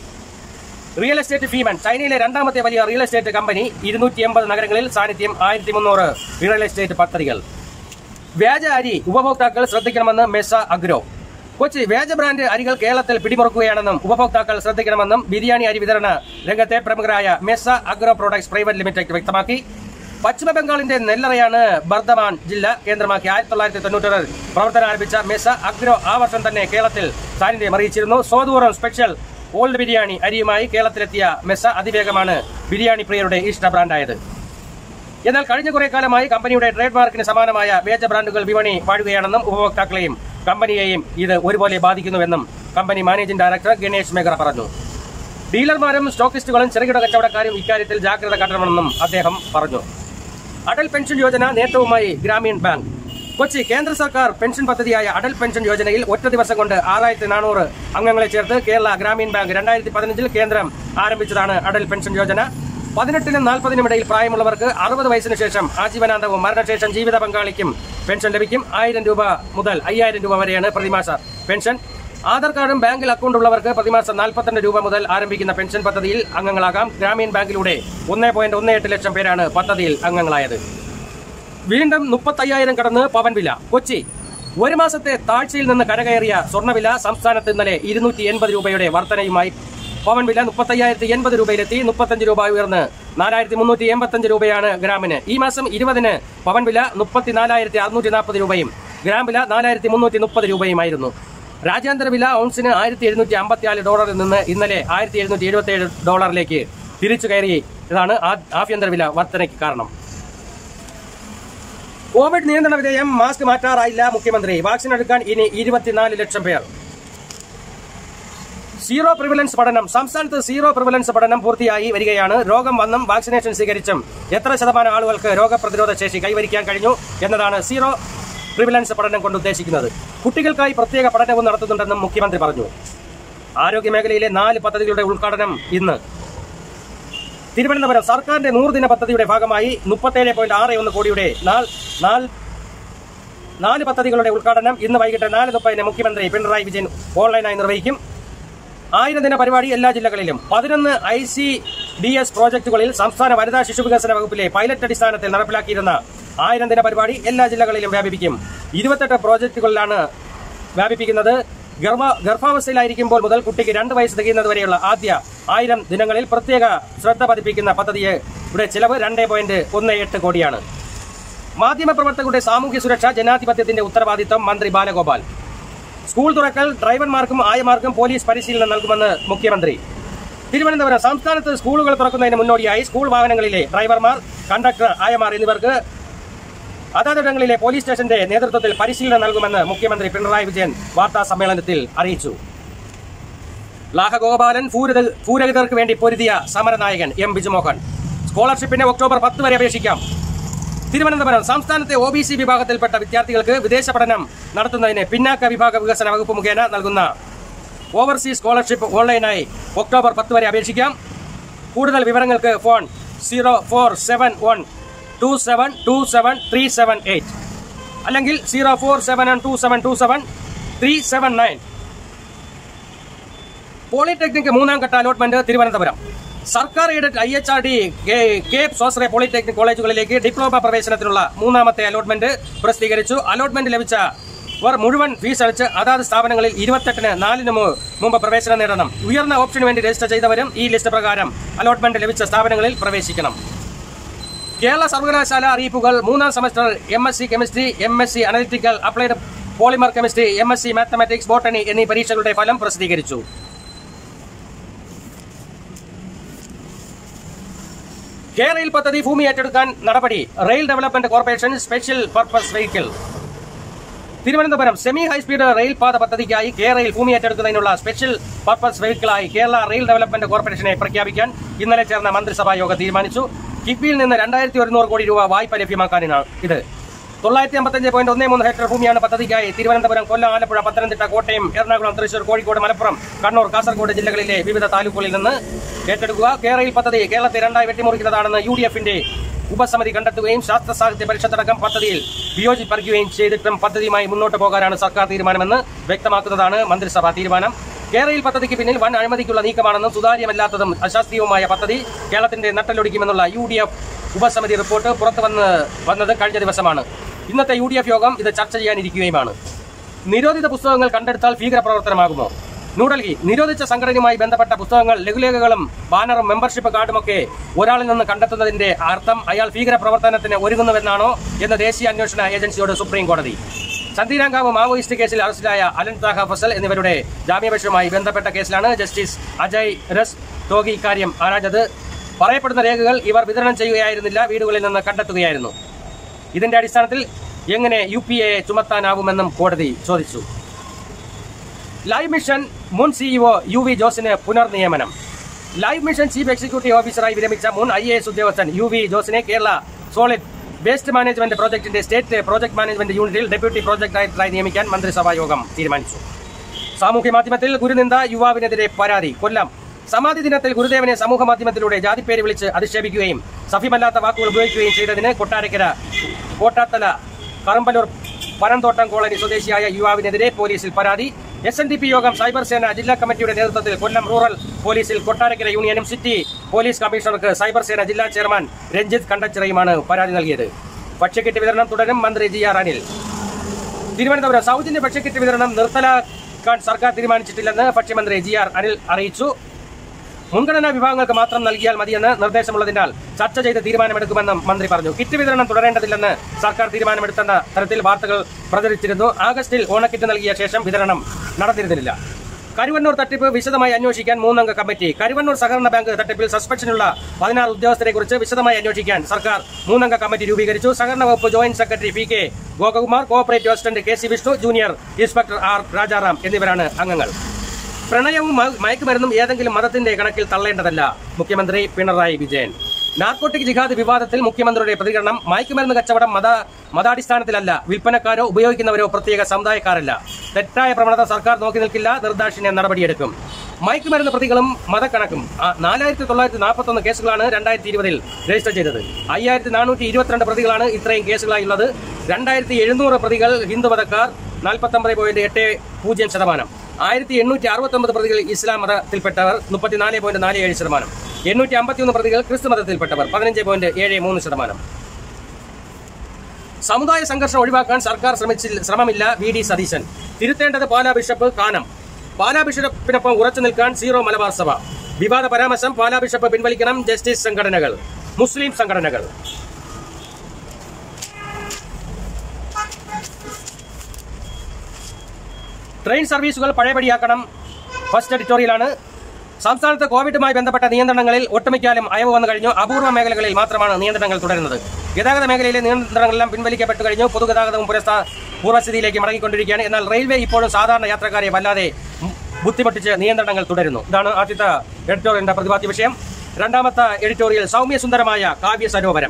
റിയൽ എസ്റ്റേറ്റ് ഫീമൻ ചൈനയിലെ രണ്ടാമത്തെ വലിയ റിയൽ എസ്റ്റേറ്റ് കമ്പനി ഇരുന്നൂറ്റി എൺപത് നഗരങ്ങളിൽ സാന്നിധ്യം ആയിരത്തി മുന്നൂറ് റിയൽ എസ്റ്റേറ്റ് പദ്ധതികൾ വ്യാജ അരി ഉപഭോക്താക്കൾ ശ്രദ്ധിക്കണമെന്ന് മെസ്സ അഗ്രോ കൊച്ചി വ്യാജ ബ്രാൻഡ് അരികൾ കേരളത്തിൽ പിടിമുറുക്കുകയാണെന്നും ഉപഭോക്താക്കൾ ശ്രദ്ധിക്കണമെന്നും ബിരിയാണി അരി വിതരണ രംഗത്തെ പ്രമുഖരായ Messa agro products private limited വ്യക്തമാക്കി പശ്ചിമ ബംഗാളിന്റെ നെല്ലറയാണ് ബർദ്ധമാൻ ജില്ല കേന്ദ്രമാക്കി ആയിരത്തി തൊള്ളായിരത്തി തൊണ്ണൂറ്റൊറിൽ പ്രവർത്തനം ആരംഭിച്ച മെസ്സ അഗ്രോ ആ വർഷം തന്നെ കേരളത്തിൽ സാന്നിധ്യം അറിയിച്ചിരുന്നു സ്വാദൂറം സ്പെഷ്യൽ ഓൾഡ് ബിരിയാണി അരിയുമായി കേരളത്തിലെത്തിയ മെസ്സ അതിവേഗമാണ് ബിരിയാണി പ്രിയരുടെ ഇഷ്ട ബ്രാൻഡായത് എന്നാൽ കഴിഞ്ഞ കുറെ കാലമായി കമ്പനിയുടെ ട്രേഡ് മാർക്കിന് സമാനമായ വേജ ബ്രാൻഡുകൾ വിപണി വാഴുകയാണെന്നും ഉപഭോക്താക്കളെയും കമ്പനിയെയും ഇത് ഒരുപോലെ ബാധിക്കുന്നുവെന്നും company managing director Ganesh Meghara പറഞ്ഞു ഡീലർമാരും സ്റ്റോക്കിസ്റ്റുകളും ചെറുകിട കച്ചവടക്കാരും ഇക്കാര്യത്തിൽ ജാഗ്രത കാട്ടണമെന്നും അദ്ദേഹം പറഞ്ഞു അടൽ പെൻഷൻ യോജന നേട്ടവുമായി ഗ്രാമീൺ ബാങ്ക് കൊച്ചി കേന്ദ്ര സർക്കാർ പെൻഷൻ പദ്ധതിയായ അടൽ പെൻഷൻ യോജനയിൽ ഒറ്റ ദിവസം കൊണ്ട് ആറായിരത്തി നാനൂറ് അംഗങ്ങളെ ചേർത്ത് കേരള ഗ്രാമീൺ ബാങ്ക് രണ്ടായിരത്തി പതിനഞ്ചിൽ കേന്ദ്രം ആരംഭിച്ചതാണ് അടൽ പെൻഷൻ യോജന പതിനെട്ടിനും നാൽപ്പതിനും ഇടയിൽ പ്രായമുള്ളവർക്ക് അറുപത് വയസ്സിന് ശേഷം ആജീവനാന്തവും മരണശേഷം ജീവിത പങ്കാളിക്കും പെൻഷൻ ലഭിക്കും ആയിരം രൂപ മുതൽ അയ്യായിരം രൂപ വരെയാണ് പ്രതിമാസ പെൻഷൻ ആധാർ കാർഡും ബാങ്കിൽ അക്കൗണ്ട് ഉള്ളവർക്ക് പ്രതിമാസം നാൽപ്പത്തിരണ്ട് രൂപ മുതൽ ആരംഭിക്കുന്ന പെൻഷൻ പദ്ധതിയിൽ അംഗങ്ങളാകാം ഗ്രാമീൺ ബാങ്കിലൂടെ ഒന്നേ പോയിന്റ് ഒന്ന് എട്ട് ലക്ഷം പേരാണ് പദ്ധതിയിൽ അംഗങ്ങളായത് വീണ്ടും മുപ്പത്തയ്യായിരം കടന്ന് പവൻ വില കൊച്ചി ഒരു മാസത്തെ താഴ്ചയിൽ നിന്ന് കരകയറിയ സ്വർണ്ണവില സംസ്ഥാനത്ത് ഇന്നലെ ഇരുന്നൂറ്റി എൺപത് രൂപയുടെ വർധനയുമായി പവൻ വില മുപ്പത്തയ്യായിരത്തി എൺപത് രൂപയിലെത്തി മുപ്പത്തഞ്ച് രൂപ ഉയർന്ന് നാലായിരത്തി മുന്നൂറ്റി എൺപത്തഞ്ച് രൂപയാണ് ഗ്രാമിന് ഈ മാസം ഇരുപതിന് പവൻ വില മുപ്പത്തിനാലായിരത്തി അറുന്നൂറ്റി നാൽപ്പത് രൂപയും ഗ്രാം വില നാലായിരത്തി മുന്നൂറ്റി മുപ്പത് രൂപയുമായിരുന്നു രാജ്യാന്തര വില ഔൺസിന് ആയിരത്തി എഴുന്നൂറ്റി അമ്പത്തിനാല് ഡോളറിൽ നിന്ന് ഇന്നലെ ആയിരത്തി എഴുന്നൂറ്റി എഴുപത്തി ഏഴ് ഡോളറിലേക്ക് തിരിച്ചു കയറി ഇതാണ് ആ- ആഭ്യന്തര വില വർധനയ്ക്ക് കാരണം കോവിഡ് നിയന്ത്രണ വിധേയം മാസ്ക് മാറ്റാറായില്ല മുഖ്യമന്ത്രി വാക്സിൻ എടുക്കാൻ ഇനി ഇരുപത്തിനാല് ലക്ഷം പേർ സീറോ പ്രിവലൻസ് പഠനം സംസ്ഥാനത്ത് സീറോ പ്രിവലൻസ് പഠനം പൂർത്തിയായി വരികയാണ് രോഗം വന്നും വാക്സിനേഷൻ സ്വീകരിച്ചും എത്ര ശതമാനം ആളുകൾക്ക് രോഗപ്രതിരോധ ശേഷി കൈവരിക്കാൻ കഴിഞ്ഞു എന്നതാണ് സീറോ പ്രിവലൻസ് പഠനം കൊണ്ട് ഉദ്ദേശിക്കുന്നത് കുട്ടികൾക്കായി പ്രത്യേക പഠനവും നടത്തുന്നുണ്ടെന്നും മുഖ്യമന്ത്രി പറഞ്ഞു ആരോഗ്യ മേഖലയിലെ നാല് പദ്ധതികളുടെ ഉദ്ഘാടനം ഇന്ന് തിരുവനന്തപുരം സർക്കാരിന്റെ നൂറുദിന പദ്ധതിയുടെ ഭാഗമായി മുപ്പത്തേഴ് പോയിന്റ് ആറ് ഒന്ന് കോടിയുടെ നാല് നാല് നാല് പദ്ധതികളുടെ ഉദ്ഘാടനം ഇന്ന് വൈകിട്ട് നാല് മുപ്പതിന് മുഖ്യമന്ത്രി പിണറായി വിജയൻ ഓൺലൈനായി നിർവഹിക്കും ആയിരം ദിന പരിപാടി എല്ലാ ജില്ലകളിലും പതിനൊന്ന് ഐ സി ഡി എസ് പ്രോജക്ടുകളിൽ സംസ്ഥാന വനിതാ ശിശു വികസന വകുപ്പിലെ പൈലറ്റ് അടിസ്ഥാനത്തിൽ നടപ്പിലാക്കിയിരുന്ന ആയിരം ദിന പരിപാടി എല്ലാ ജില്ലകളിലും വ്യാപിപ്പിക്കും ഇരുപത്തെട്ട് പ്രോജക്ടുകളിലാണ് വ്യാപിപ്പിക്കുന്നത് ഗർഭ ഗർഭാവസ്ഥയിലായിരിക്കുമ്പോൾ മുതൽ കുട്ടിക്ക് രണ്ട് വയസ്സ് തികയുന്നത് വരെയുള്ള ആദ്യ ആയിരം ദിനങ്ങളിൽ പ്രത്യേക ശ്രദ്ധ പതിപ്പിക്കുന്ന പദ്ധതിയുടെ ചിലവ് രണ്ട് പോയിന്റ് ഒന്ന് എട്ട് കോടിയാണ് മാധ്യമപ്രവർത്തകരുടെ സാമൂഹ്യ സുരക്ഷ ജനാധിപത്യത്തിന്റെ ഉത്തരവാദിത്തം മന്ത്രി ബാലഗോപാൽ സ്കൂൾ തുറക്കൽ ഡ്രൈവർമാർക്കും ആയമാർക്കും പോലീസ് പരിശീലനം നൽകുമെന്ന് മുഖ്യമന്ത്രി തിരുവനന്തപുരം സംസ്ഥാനത്ത് സ്കൂളുകൾ തുറക്കുന്നതിന് മുന്നോടിയായി സ്കൂൾ വാഹനങ്ങളിലെ ഡ്രൈവർമാർ കണ്ടക്ടർ ആയമാർ എന്നിവർക്ക് അതാതിടങ്ങളിലെ പോലീസ് സ്റ്റേഷന്റെ നേതൃത്വത്തിൽ പരിശീലനം നൽകുമെന്ന് മുഖ്യമന്ത്രി പിണറായി വിജയൻ വാർത്താ സമ്മേളനത്തിൽ അറിയിച്ചു ലാഹഗോപാലൻ ഭൂരത- ഭൂരഹിതർക്ക് വേണ്ടി പൊരുതിയ സമരനായകൻ എം ബിജുമോഹൻ സ്കോളർഷിപ്പിന് ഒക്ടോബർ പത്ത് വരെ അപേക്ഷിക്കാം തിരുവനന്തപുരം സംസ്ഥാനത്തെ ഒ ബി സി വിഭാഗത്തിൽപ്പെട്ട വിദ്യാർത്ഥികൾക്ക് വിദേശ പഠനം നടത്തുന്നതിന് പിന്നാക്ക വിഭാഗ വികസന വകുപ്പ് മുഖേന നൽകുന്ന ഓവർസീസ് സ്കോളർഷിപ്പ് ഓൺലൈനായി ഒക്ടോബർ പത്ത് വരെ അപേക്ഷിക്കാം കൂടുതൽ വിവരങ്ങൾക്ക് phone zero four seven one two seven two seven three seven eight അല്ലെങ്കിൽ zero four seven two seven two seven three seven nine polytechnic മൂന്നാം ഘട്ട അലോട്ട്മെന്റ് തിരുവനന്തപുരം സർക്കാർ aided I H R D CAPE സ്വാശ്രയ പോളിടെക്നിക് കോളേജുകളിലേക്ക് diploma പ്രവേശനത്തിനുള്ള മൂന്നാമത്തെ allotment പ്രസിദ്ധീകരിച്ചു allotment ലഭിച്ച ഇവർ മുഴുവൻ ഫീസ് അടച്ച് അതാത് സ്ഥാപനങ്ങളിൽ ഇരുപത്തെട്ടിന് നാലിന് മു- മുമ്പ് പ്രവേശനം നേടണം ഉയർന്ന ഓപ്ഷന് വേണ്ടി രജിസ്റ്റർ ചെയ്തവരും ഈ ലിസ്റ്റ് പ്രകാരം അലോട്ട്മെന്റ് ലഭിച്ച സ്ഥാപനങ്ങളിൽ പ്രവേശിക്കണം കേരള സർവകലാശാല അറിയിപ്പുകൾ മൂന്നാം semester M S C chemistry M S C analytical applied polymer chemistry M S C mathematics botany എന്നീ പരീക്ഷകളുടെ ഫലം പ്രസിദ്ധീകരിച്ചു കെ റെയിൽ പദ്ധതി ഭൂമി ഏറ്റെടുക്കാൻ നടപടി rail development corporation special purpose vehicle Thiruvananthapuram semi high speed rail പാത പദ്ധതിക്കായി കേരളയിൽ ഭൂമി ഏറ്റെടുക്കുന്നതിനുള്ള സ്പെഷ്യൽ പർപ്പസ് വെഹിക്കിളായി കേരള റെയിൽ ഡെവലപ്മെന്റ് കോർപ്പറേഷനെ പ്രഖ്യാപിക്കാൻ ഇന്നലെ ചേർന്ന മന്ത്രിസഭാ യോഗം തീരുമാനിച്ചു കിഫ്ബിയിൽ നിന്ന് രണ്ടായിരത്തി ഒരുന്നൂറ് കോടി രൂപ വായ്പ ലഭ്യമാക്കാനാണ് ഇത് തൊള്ളായിരത്തി അമ്പത്തഞ്ച് പോയിന്റ് ഒന്നേ മൂന്ന് ഹെക്ടർ ഭൂമിയാണ് പദ്ധതിക്കായി തിരുവനന്തപുരം കൊല്ലം ആലപ്പുഴ പത്തനംതിട്ട കോട്ടയം എറണാകുളം തൃശൂർ കോഴിക്കോട് മലപ്പുറം കണ്ണൂർ കാസർഗോഡ് ജില്ലകളിലെ വിവിധ താലൂക്കുകളിൽ നിന്ന് ഏറ്റെടുക്കുക കേരളയിൽ പദ്ധതി കേരളത്തെ രണ്ടായി വെട്ടിമുറിക്കുന്നതാണെന്ന് യു ഡി എഫിന്റെ ഉപസമിതി കണ്ടെത്തുകയും ശാസ്ത്ര സാഹിത്യ പരിഷത്തടക്കം പദ്ധതിയിൽ വിയോജിപ്പറിക്കുകയും ചെയ്തിട്ടും പദ്ധതിയുമായി മുന്നോട്ട് പോകാനാണ് സർക്കാർ തീരുമാനമെന്ന് വ്യക്തമാക്കുന്നതാണ് മന്ത്രിസഭാ തീരുമാനം കേരളയിൽ പദ്ധതിക്ക് പിന്നിൽ വൻ അഴിമതിക്കുള്ള നീക്കമാണെന്നും സുതാര്യമല്ലാത്തതും അശാസ്ത്രീയവുമായ പദ്ധതി കേരളത്തിന്റെ നട്ടലൊടിക്കുമെന്നുള്ള യു ഡി എഫ് ഉപസമിതി റിപ്പോർട്ട് പുറത്തു വന്ന് വന്നത് കഴിഞ്ഞ ദിവസമാണ് ഇന്നത്തെ യു ഡി എഫ് യോഗം ഇത് ചർച്ച ചെയ്യാനിരിക്കുകയുമാണ് നിരോധിത പുസ്തകങ്ങൾ കണ്ടെടുത്താൽ ഭീകരപ്രവർത്തനമാകുമോ ന്യൂഡൽഹി നിരോധിച്ച സംഘടനയുമായി ബന്ധപ്പെട്ട പുസ്തകങ്ങൾ ലഘുലേഖകളും ബാനറും മെമ്പർഷിപ്പ് കാർഡുമൊക്കെ ഒരാളിൽ നിന്ന് കണ്ടെത്തുന്നതിന്റെ അർത്ഥം അയാൾ ഭീകരപ്രവർത്തനത്തിന് ഒരുങ്ങുന്നുവെന്നാണോ എന്ന് ദേശീയ അന്വേഷണ ഏജൻസിയോട് സുപ്രീം കോടതി ചന്ദീരാങ്കാവ് മാവോയിസ്റ്റ് കേസിൽ അറസ്റ്റിലായ അലൻ താഹ ഫസൽ എന്നിവരുടെ ജാമ്യാപേക്ഷയുമായി ബന്ധപ്പെട്ട കേസിലാണ് ജസ്റ്റിസ് അജയ് രസ് തോഗി ഇക്കാര്യം ആരാഞ്ഞത് പറയപ്പെടുന്ന രേഖകൾ ഇവർ വിതരണം ചെയ്യുകയായിരുന്നില്ല വീടുകളിൽ നിന്ന് കണ്ടെത്തുകയായിരുന്നു ഇതിന്റെ അടിസ്ഥാനത്തിൽ എങ്ങനെ യു പി എ ചുമത്താനാവുമെന്നും കോടതി ചോദിച്ചു ലൈവ് മിഷൻ മുൻ സിഇഒ യു വി ജോസിന് പുനർനിയമനം ലൈവ് മിഷൻ ചീഫ് എക്സിക്യൂട്ടീവ് ഓഫീസറായി വിരമിച്ച മുൻ ഐ എ എസ് ഉദ്യോഗസ്ഥൻ യു വി ജോസിനെ കേരള സോളിഡ് വേസ്റ്റ് മാനേജ്മെന്റ് പ്രോജക്ടിന്റെ സ്റ്റേറ്റ് പ്രോജക്ട് മാനേജ്മെന്റ് യൂണിറ്റിൽ ഡെപ്യൂട്ടി പ്രോജക്ട് ഡയറക്ടറായി നിയമിക്കാൻ മന്ത്രിസഭാ യോഗം തീരുമാനിച്ചു സാമൂഹ്യ മാധ്യമത്തിൽ ഗുരുനിന്ദ യുവാവിനെതിരെ പരാതി കൊല്ലം സമാധി ദിനത്തിൽ ഗുരുദേവനെ സമൂഹ മാധ്യമത്തിലൂടെ ജാതിപ്പേര് വിളിച്ച് അധിക്ഷേപിക്കുകയും സഫ്യമല്ലാത്ത വാക്കുകൾ ഉപയോഗിക്കുകയും ചെയ്തതിന് കൊട്ടാരക്കര കോട്ടാത്തല കറമ്പലൂർ പനന്തോട്ടം കോളനി സ്വദേശിയായ യുവാവിനെതിരെ പോലീസിൽ പരാതി എസ് എൻ ഡി പി യോഗം സൈബർ സേന ജില്ലാ കമ്മിറ്റിയുടെ നേതൃത്വത്തിൽ കൊല്ലം റൂറൽ പോലീസിൽ കൊട്ടാരക്കര യൂണിയനും സിറ്റി പോലീസ് കമ്മീഷണർക്ക് സൈബർ സേന ജില്ലാ ചെയർമാൻ രഞ്ജിത്ത് കണ്ടച്ചിറയുമാണ് പരാതി നൽകിയത് ഭക്ഷ്യക്കിറ്റ് വിതരണം തുടരും മന്ത്രി ജി ആർ അനിൽ തിരുവനന്തപുരം സൗജന്യ ഭക്ഷ്യക്കിറ്റ് വിതരണം നിർത്തലാക്കാൻ സർക്കാർ തീരുമാനിച്ചിട്ടില്ലെന്ന് ഭക്ഷ്യമന്ത്രി ജി ആർ അനിൽ അറിയിച്ചു മുൻഗണനാ വിഭാഗങ്ങൾക്ക് മാത്രം നൽകിയാൽ മതിയെന്ന് നിർദ്ദേശമുള്ളതിനാൽ ചർച്ച ചെയ്ത് തീരുമാനമെടുക്കുമെന്നും മന്ത്രി പറഞ്ഞു കിറ്റ് വിതരണം തുടരേണ്ടതില്ലെന്ന് സർക്കാർ തീരുമാനമെടുത്തെന്ന തരത്തിൽ വാർത്തകൾ പ്രചരിച്ചിരുന്നു ആഗസ്റ്റിൽ ഓണക്കിറ്റ് നൽകിയ ശേഷം വിതരണം നടന്നിരുന്നില്ല കരുവന്നൂർ തട്ടിപ്പ് വിശദമായി അന്വേഷിക്കാൻ മൂന്നംഗ കമ്മിറ്റി കരുവന്നൂർ സഹകരണ ബാങ്ക് തട്ടിപ്പിൽ സസ്പെൻഷനുള്ള പതിനാറ് ഉദ്യോഗസ്ഥരെ കുറിച്ച് വിശദമായി അന്വേഷിക്കാൻ സർക്കാർ മൂന്നംഗ കമ്മിറ്റി രൂപീകരിച്ചു സഹകരണ വകുപ്പ് joint secretary P K Gopakumar cooperative assistant K C Vishnu junior inspector R Rajaram എന്നിവരാണ് അംഗങ്ങൾ പ്രണയവും മ- മയക്കുമരുന്നും ഏതെങ്കിലും മതത്തിന്റെ കണക്കിൽ തള്ളേണ്ടതല്ല മുഖ്യമന്ത്രി പിണറായി വിജയൻ നാർക്കോട്ടിക് ജിഹാദ് വിവാദത്തിൽ മുഖ്യമന്ത്രിയുടെ പ്രതികരണം മയക്കുമരുന്ന് കച്ചവടം മത മതാടിസ്ഥാനത്തിലല്ല വിൽപ്പനക്കാരോ ഉപയോഗിക്കുന്നവരോ പ്രത്യേക സമുദായക്കാരല്ല തെറ്റായ പ്രവണത സർക്കാർ നോക്കി നിൽക്കില്ല നിർദാക്ഷിണ്യ നടപടിയെടുക്കും മയക്കുമരുന്ന് പ്രതികളും മതക്കണക്കും നാലായിരത്തി തൊള്ളായിരത്തി നാൽപ്പത്തി ഒന്ന് കേസുകളാണ് രണ്ടായിരത്തി ഇരുപതിൽ രജിസ്റ്റർ ചെയ്തത് അയ്യായിരത്തി നാനൂറ്റി ഇരുപത്തിരണ്ട് പ്രതികളാണ് ഇത്രയും കേസുകളായുള്ളത് രണ്ടായിരത്തി എഴുന്നൂറ് പ്രതികൾ ഹിന്ദുമതക്കാർ നാൽപ്പത്തി ഒമ്പത് പോയിന്റ് എട്ട് പൂജ്യം ശതമാനം ആയിരത്തി എണ്ണൂറ്റി അറുപത്തി ഒമ്പത് പ്രതികൾ ഇസ്ലാം മതത്തിൽപ്പെട്ടവർ മുപ്പത്തിനാല് പോയിന്റ് നാല് ഏഴ് ശതമാനം എണ്ണൂറ്റി അമ്പത്തിയൊന്ന് പ്രതികൾ ക്രിസ്തു മതത്തിൽപ്പെട്ടവർ പതിനഞ്ച് പോയിന്റ് ഏഴ് മൂന്ന് ശതമാനം സമുദായ സംഘർഷം ഒഴിവാക്കാൻ സർക്കാർ ശ്രമിച്ചില്ല ശ്രമമില്ല വി ഡി സതീശൻ തിരുത്തേണ്ടത് പാലാ ബിഷപ്പ് കാനം പാലാ ബിഷപ്പിനൊപ്പം ഉറച്ചു നിൽക്കാൻ സീറോ മലബാർ സഭ വിവാദ പരാമർശം പാലാ ബിഷപ്പ് പിൻവലിക്കണം ജസ്റ്റിസ് സംഘടനകൾ മുസ്ലിം സംഘടനകൾ ട്രെയിൻ സർവീസുകൾ പഴയപടിയാക്കണം ഫസ്റ്റ് എഡിറ്റോറിയലാണ് സംസ്ഥാനത്ത് കോവിഡുമായി ബന്ധപ്പെട്ട നിയന്ത്രണങ്ങളിൽ ഒട്ടുമിക്കാലും അയവ് വന്നു കഴിഞ്ഞു അപൂർവ മേഖലകളിൽ മാത്രമാണ് നിയന്ത്രണങ്ങൾ തുടരുന്നത് ഗതാഗത മേഖലയിലെ നിയന്ത്രണങ്ങളെല്ലാം പിൻവലിക്കപ്പെട്ടു കഴിഞ്ഞു പൊതുഗതാഗതവും പുരസ്ഥാ പൂർവ്വസ്ഥിതിയിലേക്ക് മടങ്ങിക്കൊണ്ടിരിക്കുകയാണ് എന്നാൽ റെയിൽവേ ഇപ്പോഴും സാധാരണ യാത്രക്കാരെ വല്ലാതെ ബുദ്ധിമുട്ടിച്ച് നിയന്ത്രണങ്ങൾ തുടരുന്നു ഇതാണ് ആദ്യത്തെ എഡിറ്റോറിയലിന്റെ പ്രതിപാദ്യ വിഷയം രണ്ടാമത്തെ എഡിറ്റോറിയൽ സൗമ്യ സുന്ദരമായ കാവ്യ സരോവരം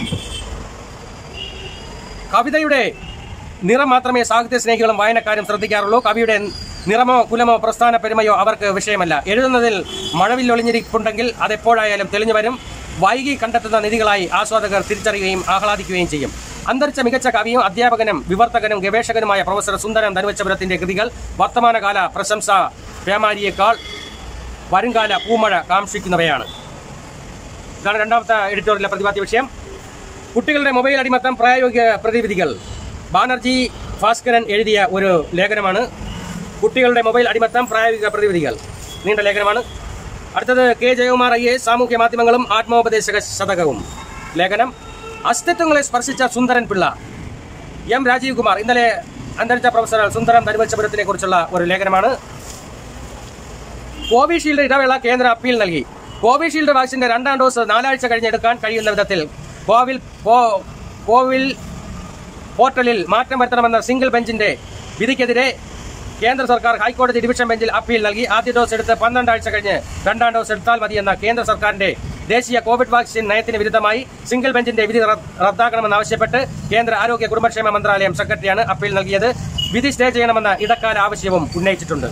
കവിതയുടെ നിറം മാത്രമേ സാഹിത്യ സ്നേഹികളും വായനക്കാരും ശ്രദ്ധിക്കാറുള്ളൂ കവിയുടെ നിറമോ കുലമോ പ്രസ്ഥാന പെരുമയോ അവർക്ക് വിഷയമല്ല എഴുതുന്നതിൽ മഴവില്ലൊളിഞ്ഞിരിപ്പുണ്ടെങ്കിൽ അതെപ്പോഴായാലും തെളിഞ്ഞു വരും വൈകി കണ്ടെത്തുന്ന നിധികളായി ആസ്വാദകർ തിരിച്ചറിയുകയും ആഹ്ലാദിക്കുകയും ചെയ്യും അന്തരിച്ച മികച്ച കവിയും അധ്യാപകനും വിവർത്തകനും ഗവേഷകനുമായ പ്രൊഫസർ സുന്ദരം ധനുവച്ചപുരത്തിന്റെ കൃതികൾ വർത്തമാനകാല പ്രശംസ പേമാരിയേക്കാൾ വരുംകാല പൂമഴ കാംക്ഷിക്കുന്നവയാണ് ഇതാണ് രണ്ടാമത്തെ എഡിറ്റോറിയലിലെ പ്രതിപാദ്യ വിഷയം കുട്ടികളുടെ മൊബൈൽ അടിമത്തം പ്രായോഗിക പ്രതിവിധികൾ ബാനർജി ഭാസ്കരൻ എഴുതിയ ഒരു ലേഖനമാണ് കുട്ടികളുടെ മൊബൈൽ അടിമത്തം പ്രായോഗിക പ്രതിവിധികൾ നീണ്ട ലേഖനമാണ് അടുത്തത് കെ ജയകുമാർ ഐ എ സാമൂഹ്യ മാധ്യമങ്ങളും ആത്മോപദേശക ശതകവും ലേഖനം അസ്തിത്വങ്ങളെ സ്പർശിച്ച സുന്ദരൻ പിള്ള എം രാജീവ് കുമാർ ഇന്നലെ അന്തരിച്ച പ്രൊഫസർ സുന്ദരം ധനുവച്ചപുരത്തിനെ കുറിച്ചുള്ള ഒരു ലേഖനമാണ് കോവിഷീൽഡ് ഇടവേള കേന്ദ്ര അപ്പീൽ നൽകി കോവിഷീൽഡ് വാക്സിന്റെ രണ്ടാം ഡോസ് നാലാഴ്ച കഴിഞ്ഞ് എടുക്കാൻ കഴിയുന്ന വിധത്തിൽ കോവിൽ കോ- കോവിൽ പോർട്ടലിൽ മാറ്റം വരുത്തണമെന്ന സിംഗിൾ ബെഞ്ചിന്റെ വിധിക്കെതിരെ കേന്ദ്ര സർക്കാർ ഹൈക്കോടതി ഡിവിഷൻ ബെഞ്ചിൽ അപ്പീൽ നൽകി ആദ്യ ഡോസ് എടുത്ത് പന്ത്രണ്ടാഴ്ച കഴിഞ്ഞ് രണ്ടാം ഡോസ് എടുത്താൽ മതിയെന്ന കേന്ദ്ര സർക്കാരിന്റെ ദേശീയ കോവിഡ് വാക്സിൻ നയത്തിന് വിരുദ്ധമായി സിംഗിൾ ബെഞ്ചിന്റെ വിധി റദ്ദ്- റദ്ദാക്കണമെന്നാവശ്യപ്പെട്ട് കേന്ദ്ര ആരോഗ്യ കുടുംബക്ഷേമ മന്ത്രാലയം സെക്രട്ടറിയാണ് അപ്പീൽ നൽകിയത് വിധി സ്റ്റേ ചെയ്യണമെന്ന ഇടക്കാല ആവശ്യവും ഉന്നയിച്ചിട്ടുണ്ട്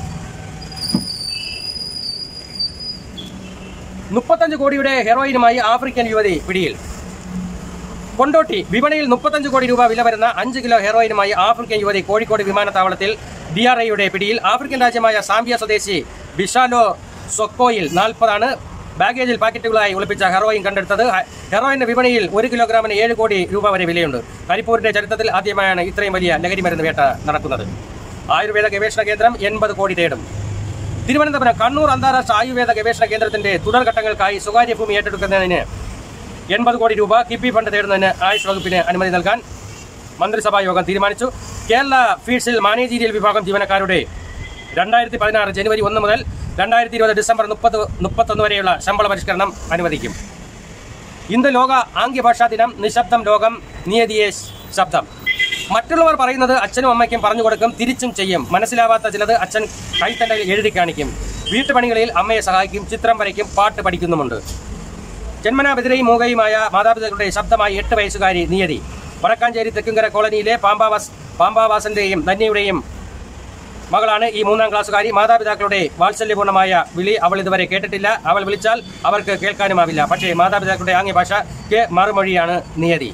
മുപ്പത്തഞ്ച് കോടിയുടെ ഹെറോയിനുമായി ആഫ്രിക്കൻ യുവതി പിടിയിൽ കൊണ്ടോട്ടി വിപണിയിൽ മുപ്പത്തഞ്ച് കോടി രൂപ വില വരുന്ന അഞ്ച് കിലോ ഹെറോയിനുമായി ആഫ്രിക്കൻ യുവതി കോഴിക്കോട് വിമാനത്താവളത്തിൽ ഡി ആർ ഐയുടെ പിടിയിൽ ആഫ്രിക്കൻ രാജ്യമായ സാംബിയ സ്വദേശി ബിഷാലോ സൊക്കോയിൽ നാൽപ്പതാണ് ബാഗേജിൽ പാക്കറ്റുകളായി ഒളിപ്പിച്ച ഹെറോയിൻ കണ്ടെടുത്തത് ഹ- ഹെറോയിന്റെ വിപണിയിൽ ഒരു കിലോഗ്രാമിന് ഏഴ് കോടി രൂപ വരെ വിലയുണ്ട് കരിപ്പൂരിന്റെ ചരിത്രത്തിൽ ആദ്യമായാണ് ഇത്രയും വലിയ ലഹരി മരുന്ന് വേട്ട നടക്കുന്നത് ആയുർവേദ ഗവേഷണ കേന്ദ്രം എൺപത് കോടി തേടും തിരുവനന്തപുരം കണ്ണൂർ അന്താരാഷ്ട്ര ആയുർവേദ ഗവേഷണ കേന്ദ്രത്തിന്റെ തുടർഘട്ടങ്ങൾക്കായി സ്വകാര്യ ഭൂമി ഏറ്റെടുക്കുന്നതിന് എൺപത് കോടി രൂപ കിഫ്ബി ഫണ്ട് തേടുന്നതിന് ആയുഷ് വകുപ്പിന് അനുമതി നൽകാൻ മന്ത്രിസഭാ യോഗം തീരുമാനിച്ചു കേരള ഫീഡ്സിൽ മാനേജീരിയൽ വിഭാഗം ജീവനക്കാരുടെ രണ്ടായിരത്തി പതിനാറ് ജനുവരി ഒന്ന് മുതൽ രണ്ടായിരത്തി ഇരുപത് ഡിസംബർ മുപ്പത് മുപ്പത്തൊന്ന് വരെയുള്ള ശമ്പള പരിഷ്കരണം അനുവദിക്കും ഇന്ന് ലോക ആംഗ്യഭാഷാ ദിനം നിശബ്ദം ലോകം നിയതിയെ ശബ്ദം മറ്റുള്ളവർ പറയുന്നത് അച്ഛനും അമ്മയ്ക്കും പറഞ്ഞു കൊടുക്കും തിരിച്ചും ചെയ്യും മനസ്സിലാവാത്ത ചിലത് അച്ഛൻ കൈത്തണ്ടയിൽ എഴുതി കാണിക്കും വീട്ടുപണികളിൽ അമ്മയെ സഹായിക്കും ചിത്രം വരയ്ക്കും പാട്ട് പഠിക്കുന്നുമുണ്ട് ജന്മനാ ബദിരയും മൂകയുമായ മാതാപിതാക്കളുടെ ശബ്ദമായി എട്ട് വയസ്സുകാരി നിയതി വടക്കാഞ്ചേരി തെക്കുംകര കോളനിയിലെ പാമ്പാവാസ് പാമ്പാവാസന്റെയും ധന്യയുടെയും മകളാണ് ഈ മൂന്നാം ക്ലാസ്സുകാരി മാതാപിതാക്കളുടെ വാത്സല്യപൂർണ്ണമായ വിളി അവൾ ഇതുവരെ കേട്ടിട്ടില്ല അവൾ വിളിച്ചാൽ അവർക്ക് കേൾക്കാനുമാവില്ല പക്ഷേ മാതാപിതാക്കളുടെ ആംഗ്യഭാഷയ്ക്ക് മറുമൊഴിയാണ് നിയതി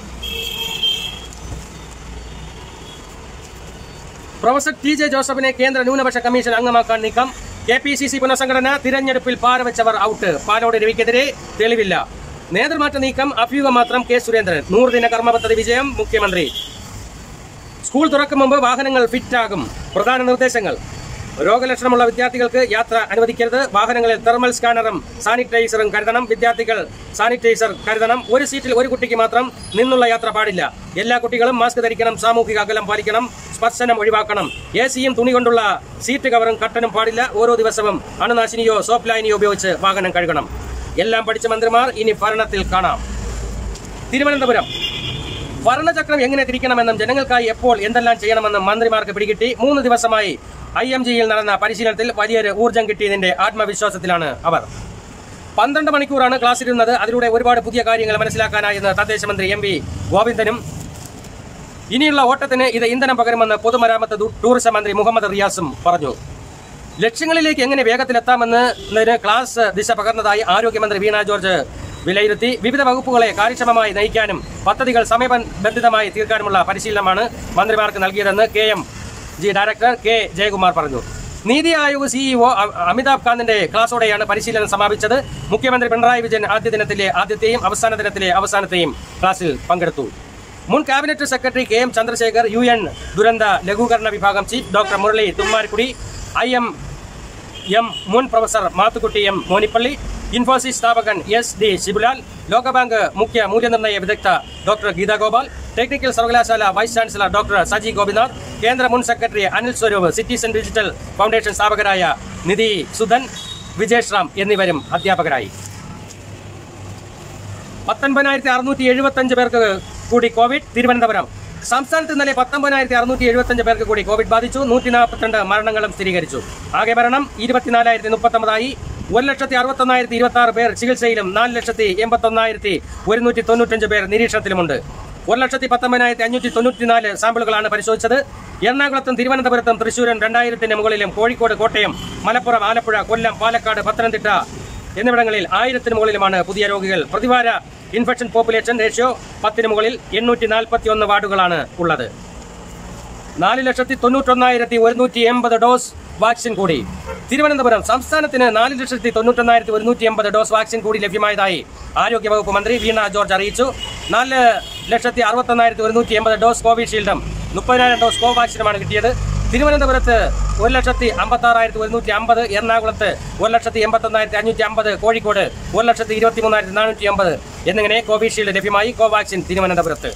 പ്രൊഫസർ ടി ജെ ജോസഫിനെ കേന്ദ്ര ന്യൂനപക്ഷ കമ്മീഷൻ അംഗമാക്കാൻ നീക്കം കെ പി സി സി പുനഃസംഘടന തിരഞ്ഞെടുപ്പിൽ പാരവെച്ചവർ ഔട്ട് പാലോട് രവിക്കെതിരെ തെളിവില്ല നേതൃമാറ്റ നീക്കം അഭ്യൂഹം മാത്രം കെ സുരേന്ദ്രൻ നൂറുദിന കർമ്മ പദ്ധതി വിജയം മുഖ്യമന്ത്രി സ്കൂൾ തുറക്കും മുമ്പ് വാഹനങ്ങൾ ഫിറ്റാകും പ്രധാന നിർദ്ദേശങ്ങൾ രോഗലക്ഷണമുള്ള വിദ്യാർത്ഥികൾക്ക് യാത്ര അനുവദിക്കരുത് വാഹനങ്ങളിൽ തെർമൽ സ്കാനറും സാനിറ്റൈസറും കരുതണം വിദ്യാർത്ഥികൾ സാനിറ്റൈസർ കരുതണം ഒരു സീറ്റിൽ ഒരു കുട്ടിക്ക് മാത്രം നിന്നുള്ള യാത്ര പാടില്ല എല്ലാ കുട്ടികളും മാസ്ക് ധരിക്കണം സാമൂഹിക അകലം പാലിക്കണം സ്പർശനം ഒഴിവാക്കണം എ സിയും തുണി കൊണ്ടുള്ള സീറ്റ് കവറും കട്ടനും പാടില്ല ഓരോ ദിവസവും അണുനാശിനിയോ സോപ്പ് ലൈനിയോ ഉപയോഗിച്ച് വാഹനം കഴുകണം എല്ലാം പഠിച്ച മന്ത്രിമാർ ഇനി ഭരണത്തിൽ കാണാം തിരുവനന്തപുരം ഭരണചക്രം എങ്ങനെ തിരിക്കണമെന്നും ജനങ്ങൾക്കായി എപ്പോൾ എന്തെല്ലാം ചെയ്യണമെന്നും മന്ത്രിമാർക്ക് പിടികിട്ടി മൂന്ന് ദിവസമായി ഐ എം ജിയിൽ നടന്ന പരിശീലനത്തിൽ വലിയൊരു ഊർജം കിട്ടിയതിന്റെ ആത്മവിശ്വാസത്തിലാണ് അവർ പന്ത്രണ്ട് മണിക്കൂറാണ് ക്ലാസ്സിലിരുന്നത് അതിലൂടെ ഒരുപാട് പുതിയ കാര്യങ്ങൾ മനസ്സിലാക്കാനായെന്ന് തദ്ദേശ മന്ത്രി എം വി ഗോവിന്ദനും ഇനിയുള്ള ഓട്ടത്തിന് ഇത് ഇന്ധനം പകരുമെന്ന് പൊതുമരാമത്ത് ടൂ- ടൂറിസം മന്ത്രി മുഹമ്മദ് റിയാസും പറഞ്ഞു ലക്ഷ്യങ്ങളിലേക്ക് എങ്ങനെ വേഗത്തിലെത്താമെന്ന് എന്നതിന് ക്ലാസ് ദിശ പകർന്നതായി ആരോഗ്യമന്ത്രി വീണ ജോർജ് വിലയിരുത്തി വിവിധ വകുപ്പുകളെ കാര്യക്ഷമമായി നയിക്കാനും പദ്ധതികൾ സമയബന്ധിതമായി തീർക്കാനുമുള്ള പരിശീലനമാണ് മന്ത്രിമാർക്ക് നൽകിയതെന്ന് K M G director K Jayakumar പറഞ്ഞു നീതി ആയോഗ് സിഇഒ അമിതാഭ് കാന്തിന്റെ ക്ലാസോടെയാണ് പരിശീലനം സമാപിച്ചത് മുഖ്യമന്ത്രി പിണറായി വിജയൻ ആദ്യ ദിനത്തിലെ ആദ്യത്തെയും അവസാന ദിനത്തിലെ അവസാനത്തെയും ക്ലാസ്സിൽ പങ്കെടുത്തു മുൻ cabinet secretary K M Chandrasekhar U N ദുരന്ത ലഘൂകരണ വിഭാഗം chief doctor Murali Thummarukudy I M M മുൻ പ്രൊഫസർ മാത്തുക്കുട്ടി എം മോനിപ്പള്ളി ഇൻഫോസിസ് സ്ഥാപകൻ എസ് ഡി ശിബുലാൽ ലോകബാങ്ക് മുഖ്യ മൂല്യനിർണ്ണയ വിദഗ്ധ ഡോക്ടർ ഗീതാ ഗോപാൽ ടെക്നിക്കൽ സർവകലാശാല vice chancellor doctor Saji Gopinath കേന്ദ്ര മുൻ secretary Anil Swarup citizen digital foundation സ്ഥാപകരായ നിധി സുധൻ വിജേഷ് റാം എന്നിവരും അധ്യാപകരായി പത്തൊൻപതിനായിരത്തി അറുന്നൂറ്റി എഴുപത്തഞ്ച് പേർക്ക് കൂടി കോവിഡ് തിരുവനന്തപുരം സംസ്ഥാനത്ത് ഇന്നലെ പത്തൊമ്പതിനായിരത്തി അറുന്നൂറ്റി എഴുപത്തഞ്ച് പേർക്ക് കൂടി കോവിഡ് ബാധിച്ചു നൂറ്റി നാൽപ്പത്തിരണ്ട് മരണങ്ങളും സ്ഥിരീകരിച്ചു ആകെ മരണം ഇരുപത്തിനാലായിരത്തി മുപ്പത്തൊമ്പതായി ഒരു ലക്ഷത്തി അറുപത്തൊന്നായിരത്തി ഇരുപത്തി ആറ് പേർ ചികിത്സയിലും നാല് ലക്ഷത്തി എൺപത്തൊന്നായിരത്തി ഒരുന്നൂറ്റി തൊണ്ണൂറ്റഞ്ച് പേർ നിരീക്ഷണത്തിലുമുണ്ട് ഒരു ലക്ഷത്തി പത്തൊമ്പതിനായിരത്തി അഞ്ഞൂറ്റി തൊണ്ണൂറ്റിനാല് സാമ്പിളുകളാണ് പരിശോധിച്ചത് എറണാകുളത്തും തിരുവനന്തപുരത്തും തൃശൂരും രണ്ടായിരത്തിന് മുകളിലും കോഴിക്കോട് കോട്ടയം മലപ്പുറം ആലപ്പുഴ കൊല്ലം പാലക്കാട് പത്തനംതിട്ട എന്നിവിടങ്ങളിൽ ആയിരത്തിന് മുകളിലുമാണ് പുതിയ രോഗികൾ പ്രതിവാര ഇൻഫെക്ഷൻ പോപ്പുലേഷൻ റേഷ്യോ പത്തിന് മുകളിൽ എണ്ണൂറ്റി നാൽപ്പത്തി ഒന്ന് വാർഡുകളാണ് ഉള്ളത് നാല് ലക്ഷത്തി തൊണ്ണൂറ്റൊന്നായിരത്തി ഒരുന്നൂറ്റി എൺപത് ഡോസ് വാക്സിൻ കൂടി തിരുവനന്തപുരം സംസ്ഥാനത്തിന് നാല് ലക്ഷത്തി തൊണ്ണൂറ്റൊന്നായിരത്തി ഒരുന്നൂറ്റി എൺപത് ഡോസ് വാക്സിൻ കൂടി ലഭ്യമായതായി ആരോഗ്യവകുപ്പ് മന്ത്രി വീണ ജോർജ് അറിയിച്ചു നാല് ലക്ഷത്തി അറുപത്തൊന്നായിരത്തി ഒരുന്നൂറ്റി എൺപത് ഡോസ് കോവിഷീൽഡും മുപ്പതിനായിരം ഡോസ് കോവാക്സിനുമാണ് കിട്ടിയത് തിരുവനന്തപുരത്ത് ഒരു ലക്ഷത്തി അമ്പത്തി ആറായിരത്തി ഒരുന്നൂറ്റി അമ്പത് എറണാകുളത്ത് ഒരു ലക്ഷത്തി എൺപത്തൊന്നായിരത്തി അഞ്ഞൂറ്റി അമ്പത് കോഴിക്കോട് ഒരു ലക്ഷത്തി ഇരുപത്തി മൂന്നായിരത്തി നാനൂറ്റി അമ്പത് എന്നിങ്ങനെ കോവിഷീൽഡ് ലഭ്യമായി കോവാക്സിൻ തിരുവനന്തപുരത്ത്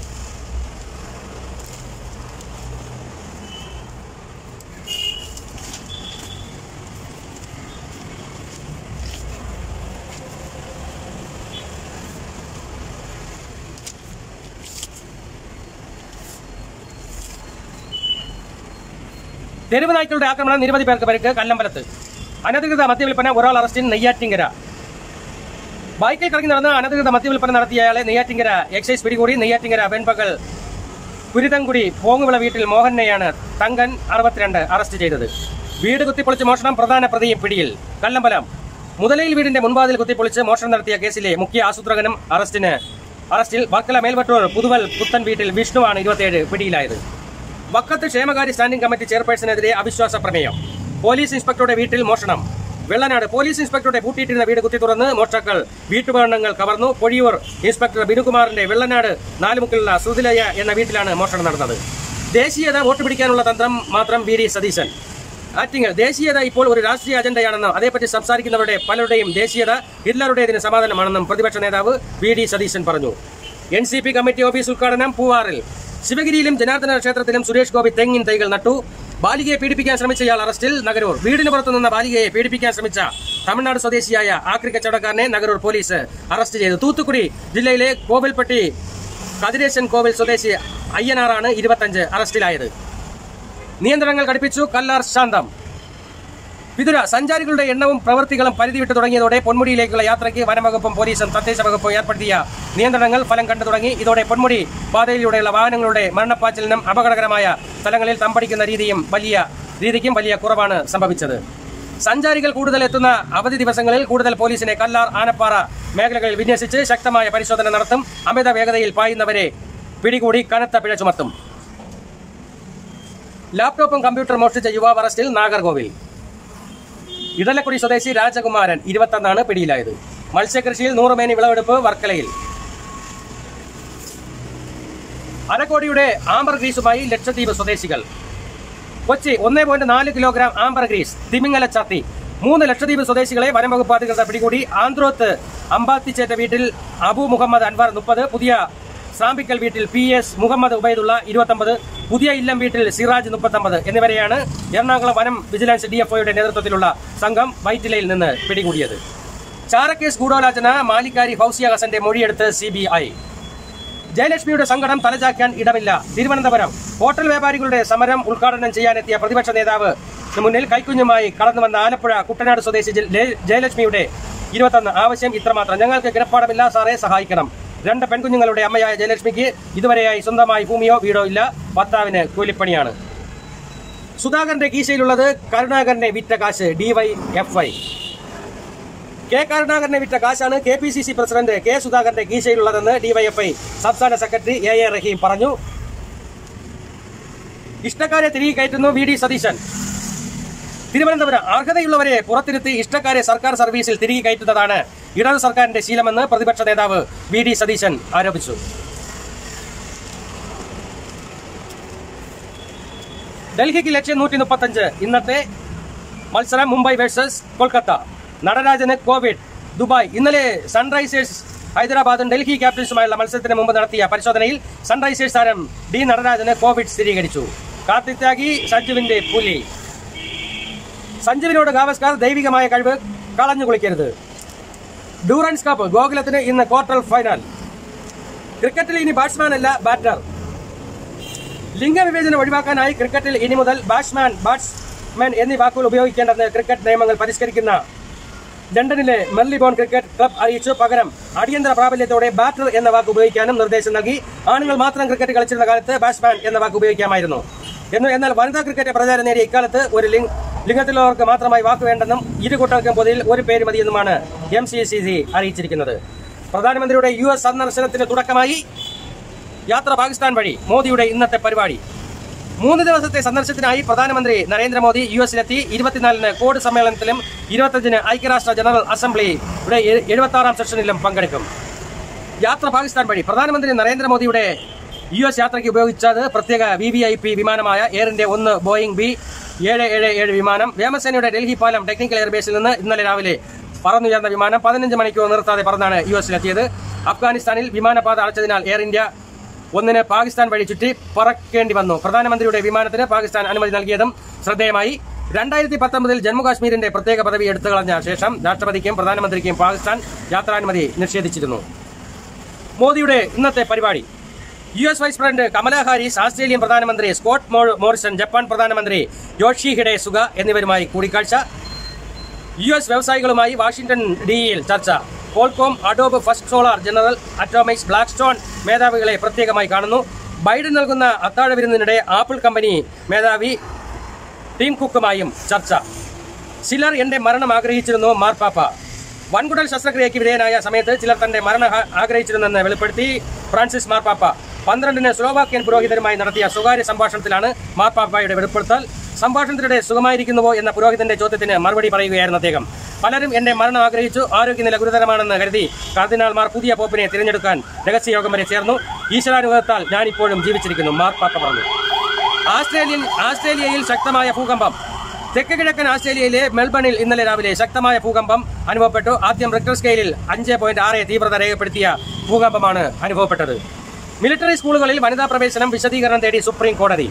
തെരുവ് നായ്ക്കളുടെ ആക്രമണം നിരവധി പേർക്ക് പരിക്ക് കല്ലമ്പലത്ത് അനധികൃത മദ്യവിൽപ്പന ഒരാൾ അറസ്റ്റിൽ നെയ്യാറ്റിങ്കര ബൈക്കിൽ കറങ്ങി നടന്ന് അനധികൃത മദ്യവിൽപ്പന നടത്തിയ അയാളെ നെയ്യാറ്റിങ്കര എക്സൈസ് പിടികൂടി നെയ്യാറ്റിങ്കര വെൺപകൽ കുരുതൻകുടി പോങ്ങുവിള വീട്ടിൽ മോഹനെയാണ് തങ്കൻ അറുപത്തിരണ്ട് അറസ്റ്റ് ചെയ്തത് വീട് കുത്തിപ്പൊളിച്ച് മോഷണം പ്രധാന പ്രതിയും പിടിയിൽ കല്ലമ്പലം മുതലയിൽ വീടിന്റെ മുൻവാതിൽ കുത്തിപ്പൊളിച്ച് മോഷണം നടത്തിയ കേസിലെ മുഖ്യ ആസൂത്രകനും അറസ്റ്റിന് അറസ്റ്റിൽ വർക്കല മേൽവട്ടൂർ പുതുവൽ പുത്തൻ വീട്ടിൽ വിഷ്ണുവാണ് ഇരുപത്തിയേഴ് പിടിയിലായത് വക്കത്ത് ക്ഷേമകാര്യ സ്റ്റാൻഡിംഗ് കമ്മിറ്റി ചെയർപേഴ്സണെതിരെ അവിശ്വാസ പ്രമേയം പോലീസ് ഇൻസ്പെക്ടറുടെ വീട്ടിൽ മോഷണം വെള്ളനാട് പോലീസ് ഇൻസ്പെക്ടറുടെ പൂട്ടിയിട്ടിരുന്ന വീട് കുത്തി തുറന്ന് മോഷ്ടാക്കൾ വീട്ടുപകരണങ്ങൾ കവർന്നു പൊഴിയൂർ ഇൻസ്പെക്ടർ ബിനുകുമാറിന്റെ വെള്ളനാട് നാലുമുക്കിലുള്ള ശ്രുതിലയ എന്ന വീട്ടിലാണ് മോഷണം നടന്നത് ദേശീയത വോട്ട് പിടിക്കാനുള്ള തന്ത്രം മാത്രം വി ഡി സതീശൻ ആറ്റിങ്ങൽ ദേശീയത ഇപ്പോൾ ഒരു രാഷ്ട്രീയ അജണ്ടയാണെന്നും അതേപ്പറ്റി സംസാരിക്കുന്നവരുടെ പലരുടെയും ദേശീയത ഹിറ്റ്ലറുടേതിന് സമാധാനമാണെന്നും പ്രതിപക്ഷ നേതാവ് വി ഡി സതീശൻ പറഞ്ഞു N C P committee office ഉദ്ഘാടനം പൂവാറിൽ ശിവഗിരിയിലും ജനാർദ്ദന ക്ഷേത്രത്തിലും സുരേഷ് ഗോപി തെങ്ങിൻ തൈകൾ നട്ടു ബാലികയെ പീഡിപ്പിക്കാൻ ശ്രമിച്ചയാൾ അറസ്റ്റിൽ നഗരൂർ വീടിന് പുറത്തു നിന്ന ബാലികയെ പീഡിപ്പിക്കാൻ ശ്രമിച്ച തമിഴ്നാട് സ്വദേശിയായ ആക്രി കച്ചവടക്കാരനെ നഗരൂർ പോലീസ് അറസ്റ്റ് ചെയ്തു തൂത്തുക്കുടി ജില്ലയിലെ കോവിൽപ്പട്ടി കതിരേശൻ കോവിൽ സ്വദേശി അയ്യനാറാണ് ഇരുപത്തഞ്ച് അറസ്റ്റിലായത് നിയന്ത്രണങ്ങൾ ഘടിപ്പിച്ചു കല്ലാർ ശാന്തം വിതുര സഞ്ചാരികളുടെ എണ്ണവും പ്രവൃത്തികളും പരിധി വിട്ടു തുടങ്ങിയതോടെ പൊന്മുടിയിലേക്കുള്ള യാത്രയ്ക്ക് വനംവകുപ്പും പോലീസും തദ്ദേശ വകുപ്പും ഏർപ്പെടുത്തിയ നിയന്ത്രണങ്ങൾ ഫലം കണ്ടു തുടങ്ങി ഇതോടെ പൊന്മുടി പാതയിലൂടെയുള്ള വാഹനങ്ങളുടെ മരണപ്പാച്ചിലിനും അപകടകരമായ സ്ഥലങ്ങളിൽ തമ്പടിക്കുന്ന രീതിയും വലിയ രീതിക്കും വലിയ കുറവാണ് സംഭവിച്ചത് സഞ്ചാരികൾ കൂടുതൽ എത്തുന്ന അവധി ദിവസങ്ങളിൽ കൂടുതൽ പോലീസിനെ കല്ലാർ ആനപ്പാറ മേഖലകളിൽ വിന്യസിച്ച് ശക്തമായ പരിശോധന നടത്തും അമിത വേഗതയിൽ പായുന്നവരെ പിടികൂടി കനത്ത പിഴ ചുമത്തും ലാപ്ടോപ്പും കമ്പ്യൂട്ടർ മോഷ്ടിച്ച യുവാവ് അറസ്റ്റിൽ നാഗർകോവിൽ ഇടലക്കുടി സ്വദേശി രാജകുമാരൻ ഇരുപത്തൊന്നാണ് പിടിയിലായത് മത്സ്യകൃഷിയിൽ നൂറുമേനി വിളവെടുപ്പ് വർക്കലയിൽ അരക്കോടിയുടെ ആംബർ ഗ്രീസുമായി ലക്ഷദ്വീപ് സ്വദേശികൾ കൊച്ചി ഒന്നേ പോയിന്റ് നാല് കിലോഗ്രാം ആംബർ ഗ്രീസ് തിമിങ്ങല ചത്തി മൂന്ന് ലക്ഷദ്വീപ് സ്വദേശികളെ വനംവകുപ്പ് അധികൃതർ പിടികൂടി ആന്ത്രോത്ത് അമ്പാത്തിച്ചേറ്റ വീട്ടിൽ അബു മുഹമ്മദ് അൻവർ മുപ്പത് പുതിയ സാമ്പിക്കൽ വീട്ടിൽ പി എസ് മുഹമ്മദ് ഉബൈദുള്ള ഇരുപത്തൊമ്പത് പുതിയ ഇല്ലം വീട്ടിൽ സിറാജ് മുപ്പത്തൊമ്പത് എന്നിവരെയാണ് എറണാകുളം വനം വിജിലൻസ് ഡിഎഫ്ഒയുടെ നേതൃത്വത്തിലുള്ള സംഘം വൈറ്റിലയിൽ നിന്ന് പിടികൂടിയത് ചാരക്കേസ് ഗൂഢാലോചന മാലിക്കാരി ഫൗസിയ ഹസന്റെ മൊഴിയെടുത്ത് സി ബി ഐ ജയലക്ഷ്മിയുടെ സങ്കടം തലചാക്കാൻ ഇടമില്ല തിരുവനന്തപുരം ഹോട്ടൽ വ്യാപാരികളുടെ സമരം ഉദ്ഘാടനം ചെയ്യാനെത്തിയ പ്രതിപക്ഷ നേതാവ് മുന്നിൽ കൈക്കുഞ്ഞുമായി കടന്നു വന്ന ആലപ്പുഴ കുട്ടനാട് സ്വദേശി ജയ- ലേ- ജയലക്ഷ്മിയുടെ ഇരുപത്തൊന്ന് ആവശ്യം ഇത്രമാത്രം ഞങ്ങൾക്ക് കിടപ്പാടമില്ല സാറേ സഹായിക്കണം രണ്ട് പെൺകുഞ്ഞുങ്ങളുടെ അമ്മയായ ജയലക്ഷ്മിക്ക് ഇതുവരെയായി സ്വന്തമായി ഭൂമിയോ വീടോ ഇല്ല ഭർത്താവിന് കൂലിപ്പണിയാണ് സുധാകരന്റെ കീശയിലുള്ളത് കരുണാകരനെ വിറ്റ കാശ് ഡിവൈ എഫ് ഐ കെ കരുണാകരനെ വിറ്റ കാശാണ് K P C C president K സുധാകരന്റെ കീശയിലുള്ളതെന്ന് ഡിവൈഎഫ്ഐ സംസ്ഥാന സെക്രട്ടറി എ എ റഹീം പറഞ്ഞു ഇഷ്ടക്കാരെ തിരികെ കയറ്റുന്നു വി ഡി സതീശൻ തിരുവനന്തപുരം അർഹതയുള്ളവരെ പുറത്തിരുത്തി ഇഷ്ടക്കാരെ സർക്കാർ സർവീസിൽ തിരികെ കയറ്റുന്നതാണ് ഇടതു സർക്കാരിന്റെ ശീലമെന്ന് പ്രതിപക്ഷ നേതാവ് വി ഡി സതീശൻ ആരോപിച്ചു ഡൽഹിക്ക് ലക്ഷ്യം നൂറ്റി മുപ്പത്തഞ്ച് ഇന്നത്തെ മത്സരം മുംബൈ വേഴ്സസ് കൊൽക്കത്ത നടരാജന് കോവിഡ് ദുബായ് ഇന്നലെ സൺറൈസേഴ്സ് ഹൈദരാബാദും ഡൽഹി ക്യാപിറ്റൽസുമായുള്ള മത്സരത്തിന് മുമ്പ് നടത്തിയ പരിശോധനയിൽ സൺറൈസേഴ്സ് താരം ഡി നടരാജന് കോവിഡ് സ്ഥിരീകരിച്ചു കാർത്തിക് ത്യാഗി സഞ്ജുവിന്റെ പുലി സഞ്ജുവിനോട് ഗാവസ്കർ ദൈവികമായ കഴിവ് കളഞ്ഞു കുളിക്കരുത് ഡൂറൻസ് കപ്പ് ഗോകുലത്തിന് ഇന്ന് ക്വാർട്ടർ ഫൈനൽ ക്രിക്കറ്റിൽ ഇനി ബാറ്റ്സ്മാൻ അല്ല ബാറ്റർ ലിംഗവിവേചനം ഒഴിവാക്കാനായി ക്രിക്കറ്റിൽ ഇനി മുതൽ ബാറ്റ്സ്മാൻ ബാറ്റ്സ്മാൻ എന്നീ വാക്കുകൾ ഉപയോഗിക്കേണ്ടെന്ന് ക്രിക്കറ്റ് നിയമങ്ങൾ പരിഷ്കരിക്കുന്ന ലണ്ടനിലെ മെർലിബോൺ ക്രിക്കറ്റ് ക്ലബ് അറിയിച്ചു പകരം അടിയന്തര പ്രാബല്യത്തോടെ ബാറ്റർ എന്ന വാക്ക് ഉപയോഗിക്കാനും നിർദ്ദേശം നൽകി ആണുങ്ങൾ മാത്രം ക്രിക്കറ്റ് കളിച്ചിരുന്ന കാലത്ത് ബാറ്റ്സ്മാൻ എന്ന വാക്ക് ഉപയോഗിക്കാമായിരുന്നു എന്ന് എന്നാൽ വനിതാ ക്രിക്കറ്റ് പ്രചാരം നേടിയ ഇക്കാലത്ത് ഒരു ലിംഗ് ലിംഗത്തിലുള്ളവർക്ക് മാത്രമായി വാക്ക് വേണ്ടെന്നും ഇരു കൂട്ടർക്കും പൊതുവിൽ ഒരു പേര് മതിയെന്നുമാണ് എം സി സി സി അറിയിച്ചിരിക്കുന്നത് പ്രധാനമന്ത്രിയുടെ യു എസ് സന്ദർശനത്തിന് തുടക്കമായി യാത്ര പാകിസ്ഥാൻ വഴി മോദിയുടെ ഇന്നത്തെ പരിപാടി മൂന്ന് ദിവസത്തെ സന്ദർശനത്തിനായി പ്രധാനമന്ത്രി നരേന്ദ്രമോദി യു എസിലെത്തി ഇരുപത്തിനാലിന് കോഡ് സമ്മേളനത്തിലും ഇരുപത്തഞ്ചിന് ഐക്യരാഷ്ട്ര ജനറൽ അസംബ്ലിയുടെ എഴുപത്തി ആറാം സെഷനിലും പങ്കെടുക്കും യാത്ര പാകിസ്ഥാൻ വഴി പ്രധാനമന്ത്രി നരേന്ദ്രമോദിയുടെ യു എസ് യാത്രയ്ക്ക് ഉപയോഗിച്ചത് പ്രത്യേക വി വി ഐ പി വിമാനമായ എയർ ഇന്ത്യ ഒന്ന് ബോയിങ് ബി ഏഴ് ഏഴ് ഏഴ് വിമാനം വ്യോമസേനയുടെ ഡൽഹി പാലം ടെക്നിക്കൽ എയർബേസിൽ നിന്ന് ഇന്നലെ രാവിലെ പറന്നുയർന്ന വിമാനം പതിനഞ്ച് മണിക്കൂർ നിർത്താതെ പറന്നാണ് യു എസിലെത്തിയത് അഫ്ഗാനിസ്ഥാനിൽ വിമാനപാത അടച്ചതിനാൽ എയർ ഇന്ത്യ ഒന്നിന് പാകിസ്ഥാൻ വഴി ചുറ്റി പറക്കേണ്ടി വന്നു പ്രധാനമന്ത്രിയുടെ വിമാനത്തിന് പാകിസ്ഥാൻ അനുമതി നൽകിയതും ശ്രദ്ധേയമായി രണ്ടായിരത്തി പത്തൊമ്പതിൽ ജമ്മുകാശ്മീരിന്റെ പ്രത്യേക പദവി എടുത്തു കളഞ്ഞ ശേഷം രാഷ്ട്രപതിക്കും പ്രധാനമന്ത്രിക്കും പാകിസ്ഥാൻ യാത്രാനുമതി നിഷേധിച്ചിരുന്നു മോദിയുടെ ഇന്നത്തെ പരിപാടി U S vice president Kamala Harris Australian പ്രധാനമന്ത്രി സ്കോട്ട് മോ- മോറിസൺ ജപ്പാൻ പ്രധാനമന്ത്രി യോഷി ഹിഡെ സുഗ എന്നിവരുമായി കൂടിക്കാഴ്ച യു എസ് വ്യവസായികളുമായി വാഷിംഗ്ടൺ ഡിയിൽ ചർച്ച Qualcomm Adobe First Solar General Atomics Blackstone മേധാവികളെ പ്രത്യേകമായി കാണുന്നു ബൈഡൻ നൽകുന്ന അത്താഴ വിരുന്നിനിടെ ആപ്പിൾ കമ്പനി മേധാവി ടീം കുക്കുമായും ചർച്ച ചിലർ എന്റെ മരണം ആഗ്രഹിച്ചിരുന്നു മാർപ്പാപ്പ വൻകുടൽ ശസ്ത്രക്രിയയ്ക്ക് വിധേയനായ സമയത്ത് ചിലർ തന്റെ മരണം ആ- ആഗ്രഹിച്ചിരുന്നെന്ന് വെളിപ്പെടുത്തി ഫ്രാൻസിസ് മാർപ്പാപ്പ പന്ത്രണ്ടിന് സ്ലോവാക്യൻ പുരോഹിതരുമായി നടത്തിയ സ്വകാര്യ സംഭാഷണത്തിലാണ് മാർപ്പാപ്പയുടെ വെളിപ്പെടുത്തൽ സംഭാഷണത്തിനിടെ സുഖമായിരിക്കുന്നുവോ എന്ന പുരോഹിതന്റെ ചോദ്യത്തിന് മറുപടി പറയുകയായിരുന്നു അദ്ദേഹം പലരും എന്റെ മരണം ആഗ്രഹിച്ചു ആരോഗ്യനില ഗുരുതരമാണെന്ന് കരുതി കർദിനാൾമാർ പുതിയ പോപ്പിനെ തിരഞ്ഞെടുക്കാൻ രഹസ്യയോഗം വരെ ചേർന്നു ഈശ്വരാനുഭവത്താൽ ഞാനിപ്പോഴും ജീവിച്ചിരിക്കുന്നു മാർപ്പാപ്പ പറഞ്ഞു ആസ്ട്രേലിയൻ ആസ്ട്രേലിയയിൽ ശക്തമായ ഭൂകമ്പം തെക്ക് കിഴക്കൻ ആസ്ട്രേലിയയിലെ മെൽബണിൽ ഇന്നലെ രാവിലെ ശക്തമായ ഭൂകമ്പം അനുഭവപ്പെട്ടു ആദ്യം റിക്ടർ സ്കെയിലിൽ അഞ്ച് പോയിന്റ് ആറ് തീവ്രത രേഖപ്പെടുത്തിയ ഭൂകമ്പമാണ് അനുഭവപ്പെട്ടത് മിലിറ്ററി സ്കൂളുകളിൽ വനിതാ പ്രവേശനം വിശദീകരണം തേടി സുപ്രീം കോടതി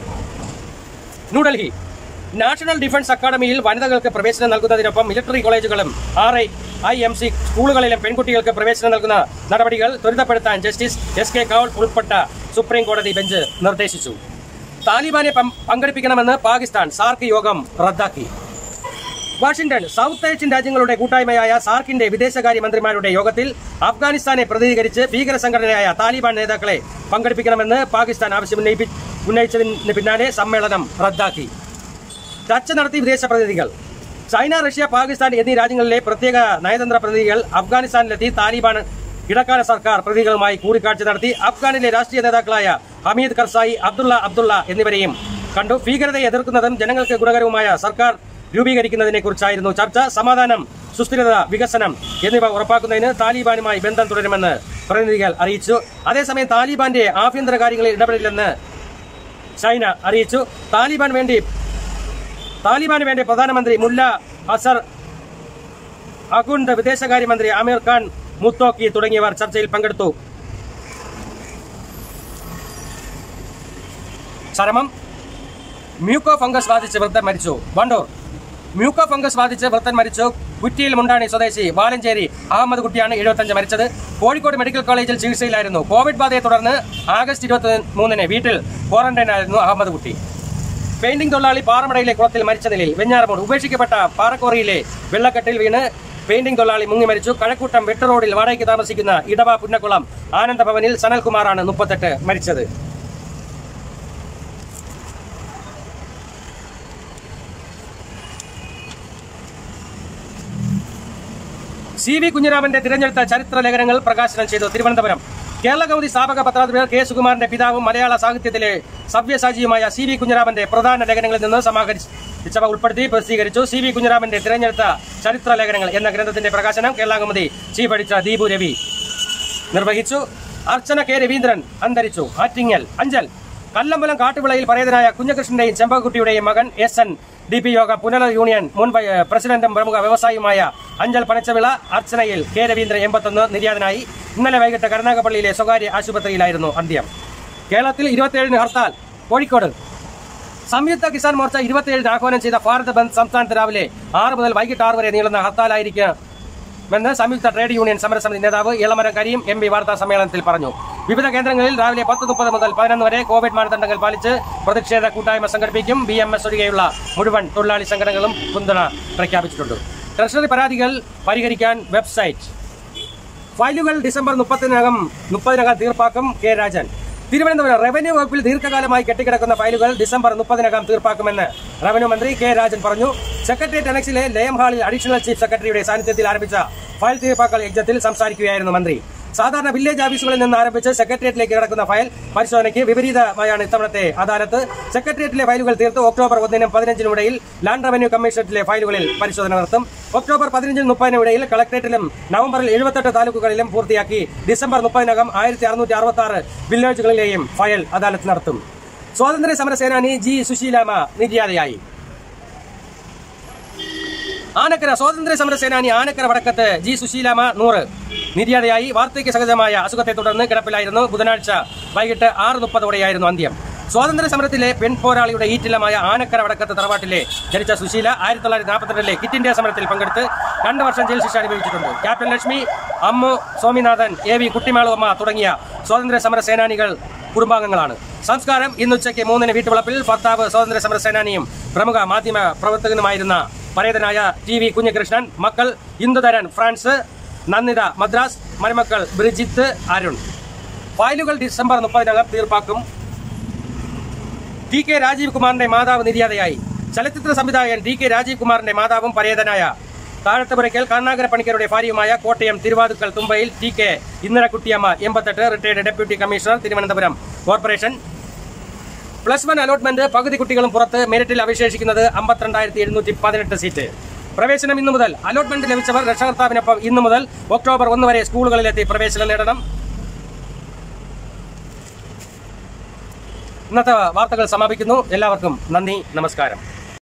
ന്യൂഡൽഹി നാഷണൽ ഡിഫൻസ് അക്കാദമിയിൽ വനിതകൾക്ക് പ്രവേശനം നൽകുന്നതിനൊപ്പം മിലിറ്ററി കോളേജുകളും R I I M C സ്കൂളുകളിലും പെൺകുട്ടികൾക്ക് പ്രവേശനം നൽകുന്ന നടപടികൾ ത്വരിതപ്പെടുത്താൻ ജസ്റ്റിസ് എസ് കെ കൌൾ ഉൾപ്പെട്ട സുപ്രീം കോടതി ബെഞ്ച് നിർദ്ദേശിച്ചു താലിബാനെ പം- പങ്കെടുപ്പിക്കണമെന്ന് പാകിസ്ഥാൻ സാർക്ക് യോഗം റദ്ദാക്കി വാഷിംഗ്ടൺ സൗത്ത് ഏഷ്യൻ രാജ്യങ്ങളുടെ കൂട്ടായ്മയായ സാർക്കിന്റെ വിദേശകാര്യ മന്ത്രിമാരുടെ യോഗത്തിൽ അഫ്ഗാനിസ്ഥാനെ പ്രതിനിധീകരിച്ച് ഭീകര സംഘടനയായ താലിബാൻ നേതാക്കളെ പങ്കെടുപ്പിക്കണമെന്ന് പാകിസ്ഥാൻ ആവശ്യം ഉന്നയിപ്പി- ഉന്നയിച്ചതിന് പിന്നാലെ സമ്മേളനം റദ്ദാക്കി ചർച്ച നടത്തി വിദേശ പ്രതിനിധികൾ ചൈന റഷ്യ പാകിസ്ഥാൻ എന്നീ രാജ്യങ്ങളിലെ പ്രത്യേക നയതന്ത്ര പ്രതിനിധികൾ അഫ്ഗാനിസ്ഥാനിലെത്തി താലിബാൻ ഇടക്കാല സർക്കാർ പ്രതിനിധികളുമായി കൂടിക്കാഴ്ച നടത്തി അഫ്ഗാനിലെ രാഷ്ട്രീയ നേതാക്കളായ ഹമീദ് കർസായി അബ്ദുള്ള അബ്ദുള്ള എന്നിവരെയും കണ്ടു ഭീകരതയെ എതിർക്കുന്നതും ജനങ്ങൾക്ക് ഗുണകരവുമായ സർക്കാർ രൂപീകരിക്കുന്നതിനെ കുറിച്ചായിരുന്നു ചർച്ച സമാധാനം സുസ്ഥിരത വികസനം എന്നിവ ഉറപ്പാക്കുന്നതിന് താലിബാനുമായി ബന്ധം തുടരുമെന്ന് പ്രതിനിധികൾ അറിയിച്ചു അതേസമയം താലിബാന്റെ ആഭ്യന്തര കാര്യങ്ങളിൽ ഇടപെടില്ലെന്ന് ചൈന അറിയിച്ചു താലിബാൻ വേണ്ടി താലിബാന് വേണ്ടി പ്രധാനമന്ത്രി മുല്ല അസർ അഗുണ്ട് വിദേശകാര്യമന്ത്രി ആമിർ ഖാൻ മുത്തോക്കി തുടങ്ങിയവർ ചർച്ചയിൽ പങ്കെടുത്തു ചരമം മ്യൂക്കോ ഫംഗസ് ബാധിച്ച് വൃദ്ധൻ മരിച്ചു വണ്ടൂർ മ്യൂക്കോ ഫംഗസ് ബാധിച്ച് വൃദ്ധൻ മരിച്ചു കുറ്റിയിൽ മുണ്ടാണി സ്വദേശി വാലഞ്ചേരി അഹമ്മദ് കുട്ടിയാണ് എഴുപത്തഞ്ച് മരിച്ചത് കോഴിക്കോട് മെഡിക്കൽ കോളേജിൽ ചികിത്സയിലായിരുന്നു കോവിഡ് ബാധയെ തുടർന്ന് ആഗസ്റ്റ് ഇരുപത്തി മൂന്നിന് വീട്ടിൽ ക്വാറന്റൈനായിരുന്നു അഹമ്മദ് കുട്ടി പെയിന്റിംഗ് തൊഴിലാളി പാറമടയിലെ കുളത്തിൽ മരിച്ച നിലയിൽ വെഞ്ഞാറമൂട് ഉപേക്ഷിക്കപ്പെട്ട പാറക്കോറിയിലെ വെള്ളക്കെട്ടിൽ വീണ് പെയിന്റിംഗ് തൊഴിലാളി മുങ്ങി മരിച്ചു കഴക്കൂട്ടം വെട്ട് റോഡിൽ വാടകയ്ക്ക് താമസിക്കുന്ന ഇടവ പുന്നക്കുളം ആനന്ദഭവനിൽ സനൽകുമാറാണ് മുപ്പത്തെട്ട് മരിച്ചത് സി വി കുഞ്ഞിരാമന്റെ തിരഞ്ഞെടുത്ത ചരിത്ര ലേഖനങ്ങൾ പ്രകാശനം ചെയ്തു തിരുവനന്തപുരം കേരള കൗമുദി സ്ഥാപക പത്രാധിപർ കെ സുകുമാരന്റെ പിതാവും മലയാള സാഹിത്യത്തിലെ സവ്യസാചിയുമായ സി വി കുഞ്ഞിരാമന്റെ പ്രധാന ലേഖനങ്ങളിൽ നിന്ന് സമാഹരിച്ചവ ഉൾപ്പെടുത്തി പ്രസിദ്ധീകരിച്ചു സി വി കുഞ്ഞിരാമന്റെ തിരഞ്ഞെടുത്ത ചരിത്ര ലേഖനങ്ങൾ എന്ന ഗ്രന്ഥത്തിന്റെ പ്രകാശനം കേരള കൗമുദി ചീഫ് എഡിറ്റർ ദീപു രവി നിർവഹിച്ചു അർച്ചന കെ രവീന്ദ്രൻ അന്തരിച്ചു ആറ്റിങ്ങൽ അഞ്ചൽ കല്ലമ്പലം കാട്ടുവിളയിൽ പരേതനായ കുഞ്ഞകൃഷ്ണന്റെയും ചെമ്പകുട്ടിയുടെയും മകൻ എസ് എൻ ഡി പി യോഗ പുനർ യൂണിയൻ മുൻ വൈ- പ്രസിഡന്റും പ്രമുഖ വ്യവസായിയുമായ അഞ്ചൽ പനച്ചവിള അർച്ചനയിൽ കെ രവീന്ദ്രൻ എൺപത്തൊന്ന് നിര്യാതനായി ഇന്നലെ വൈകിട്ട് കരുനാഗപ്പള്ളിയിലെ സ്വകാര്യ ആശുപത്രിയിലായിരുന്നു അന്ത്യം കേരളത്തിൽ ഇരുപത്തിയേഴിന് ഹർത്താൽ കോഴിക്കോട് സംയുക്ത കിസാൻ മോർച്ച ഇരുപത്തിയേഴിന് ആഹ്വാനം ചെയ്ത ഭാരത് ബന്ദ് സംസ്ഥാനത്ത് രാവിലെ ആറ് മുതൽ വൈകിട്ട് ആറ് വരെ നീളുന്ന ഹർത്താലായിരിക്കുമെന്ന് സംയുക്ത ട്രേഡ് യൂണിയൻ സമരസമിതി നേതാവ് ഇളമരം കരീം എം പി വാർത്താ സമ്മേളനത്തിൽ പറഞ്ഞു വിവിധ കേന്ദ്രങ്ങളിൽ രാവിലെ പത്ത് മുപ്പത് മുതൽ പതിനൊന്ന് വരെ കോവിഡ് മാനദണ്ഡങ്ങൾ പാലിച്ച് പ്രതിഷേധ കൂട്ടായ്മ സംഘടിപ്പിക്കും ബി എം എസ് ഒഴികെയുള്ള മുഴുവൻ തൊഴിലാളി സംഘടനകളും പിന്തുണ പ്രഖ്യാപിച്ചിട്ടുണ്ട് ട്രഷറി പരാതികൾ പരിഹരിക്കാൻ വെബ്സൈറ്റ് ഫയലുകൾ ഡിസംബർ മുപ്പത്തിനകം മുപ്പതിനകം തീർപ്പാക്കും കെ രാജൻ തിരുവനന്തപുരം റവന്യൂ വകുപ്പിൽ ദീർഘകാലമായി കെട്ടിക്കിടക്കുന്ന ഫയലുകൾ ഡിസംബർ മുപ്പതിനകം തീർപ്പാക്കുമെന്ന് റവന്യൂ മന്ത്രി കെ രാജൻ പറഞ്ഞു സെക്രട്ടേറിയറ്റ് അനക്സിലെ ലയം ഹാളിൽ അഡീഷണൽ ചീഫ് സെക്രട്ടറിയുടെ സാന്നിധ്യത്തിൽ ആരംഭിച്ച ഫയൽ തീർപ്പാക്കൽ യജ്ഞത്തിൽ സംസാരിക്കുകയായിരുന്നു മന്ത്രി സാധാരണ വില്ലേജ് ഓഫീസുകളിൽ നിന്ന് ആരംഭിച്ച് സെക്രട്ടേറിയറ്റിലേക്ക് കിടക്കുന്ന ഫയൽ പരിശോധനയ്ക്ക് വിപരീതമായാണ് ഇത്തവണത്തെ അദാലത്ത് സെക്രട്ടേറിയറ്റിലെ ഫയലുകൾ തീർത്ത് ഒക്ടോബർ ഒന്നിനും പതിനഞ്ചിനും ഇടയിൽ ലാൻഡ് റവന്യൂ കമ്മീഷണറേറ്റിലെ ഫയലുകളിൽ പരിശോധന നടത്തും ഒക്ടോബർ പതിനഞ്ചിനും മുപ്പതിനും ഇടയിൽ കളക്ടറേറ്റിലും നവംബറിൽ എഴുപത്തെട്ട് താലൂക്കുകളിലും പൂർത്തിയാക്കി ഡിസംബർ മുപ്പതിനകം ആയിരത്തി അറുന്നൂറ്റി അറുപത്തി ആറ് വില്ലേജുകളിലെയും ഫയൽ അദാലത്ത് നടത്തും സ്വാതന്ത്ര്യ സമര സേനാനി ജി സുശീലാമ നിര്യാതയായി ആനക്കര സ്വാതന്ത്ര്യ സമര സേനാനി ആനക്കര വടക്കത്ത് ജി സുശീലാമ നൂറ് നിര്യാതയായി വാർദ്ധക്യ സഹജമായ അസുഖത്തെ തുടർന്ന് കിടപ്പിലായിരുന്നു ബുധനാഴ്ച വൈകിട്ട് ആറ് മുപ്പതോടെയായിരുന്നു അന്ത്യം സ്വാതന്ത്ര്യ സമരത്തിലെ പെൺ പോരാളിയുടെ ഈറ്റില്ലമായ ആനക്കര വടക്കത്ത് തറവാട്ടിലെ ജനിച്ച സുശീല ആയിരത്തി തൊള്ളായിരത്തി നാൽപ്പത്തിരണ്ടിലെ കിറ്റ് ഇന്ത്യ സമരത്തിൽ പങ്കെടുത്ത് രണ്ട് വർഷം ജയിൽ ശിക്ഷ അനുഭവിച്ചിട്ടുണ്ട് captain Lakshmi Ammu Swaminathan A V Kuttimaluamma തുടങ്ങിയ സ്വാതന്ത്ര്യ സമര സേനാനികൾ കുടുംബാംഗങ്ങളാണ് സംസ്കാരം ഇന്ന് ഉച്ചയ്ക്ക് മൂന്നിന് വീട്ടുവളപ്പിൽ ഭർത്താവ് സ്വാതന്ത്ര്യ സമര സേനാനിയും പ്രമുഖ മാധ്യമ പ്രവർത്തകനുമായിരുന്ന പരേതനായ ടി വി കുഞ്ഞികൃഷ്ണൻ മക്കൾ ഇന്ദുധരൻ ഫ്രാൻസ് നന്ദിത മദ്രാസ് മരുമക്കൾ ബ്രിജിത്ത് അരുൺ ഫയലുകൾ ഡിസംബർ മുപ്പതിനകം തീർപ്പാക്കും ടി കെ രാജീവ് കുമാറിന്റെ മാതാവ് നിര്യാതയായി ചലച്ചിത്ര സംവിധായകൻ ടി കെ രാജീവ് കുമാറിന്റെ മാതാവും പരേതനായ താഴത്തുപുരയ്ക്കൽ കരുണാകര പണിക്കരുടെ ഭാര്യയുമായ കോട്ടയം തിരുവാതുക്കൽ തുമ്പയിൽ ടി കെ ഇന്ദിരക്കുട്ടിയമ്മ എൺപത്തെട്ട് retired deputy commissioner Thiruvananthapuram corporation plus one allotment പകുതി കുട്ടികളും പുറത്ത് മെറിറ്റിൽ അവശേഷിക്കുന്നത് അമ്പത്തിരണ്ടായിരത്തി എഴുന്നൂറ്റി പതിനെട്ട് സീറ്റ് പ്രവേശനം ഇന്നു മുതൽ അലോട്ട്മെന്റ് ലഭിച്ചവർ രക്ഷകർത്താവിനൊപ്പം ഇന്നു മുതൽ ഒക്ടോബർ ഒന്ന് വരെ സ്കൂളുകളിലെത്തി പ്രവേശനം നേടണം ഇന്നത്തെ വാർത്തകൾ സമാപിക്കുന്നു എല്ലാവർക്കും നന്ദി നമസ്കാരം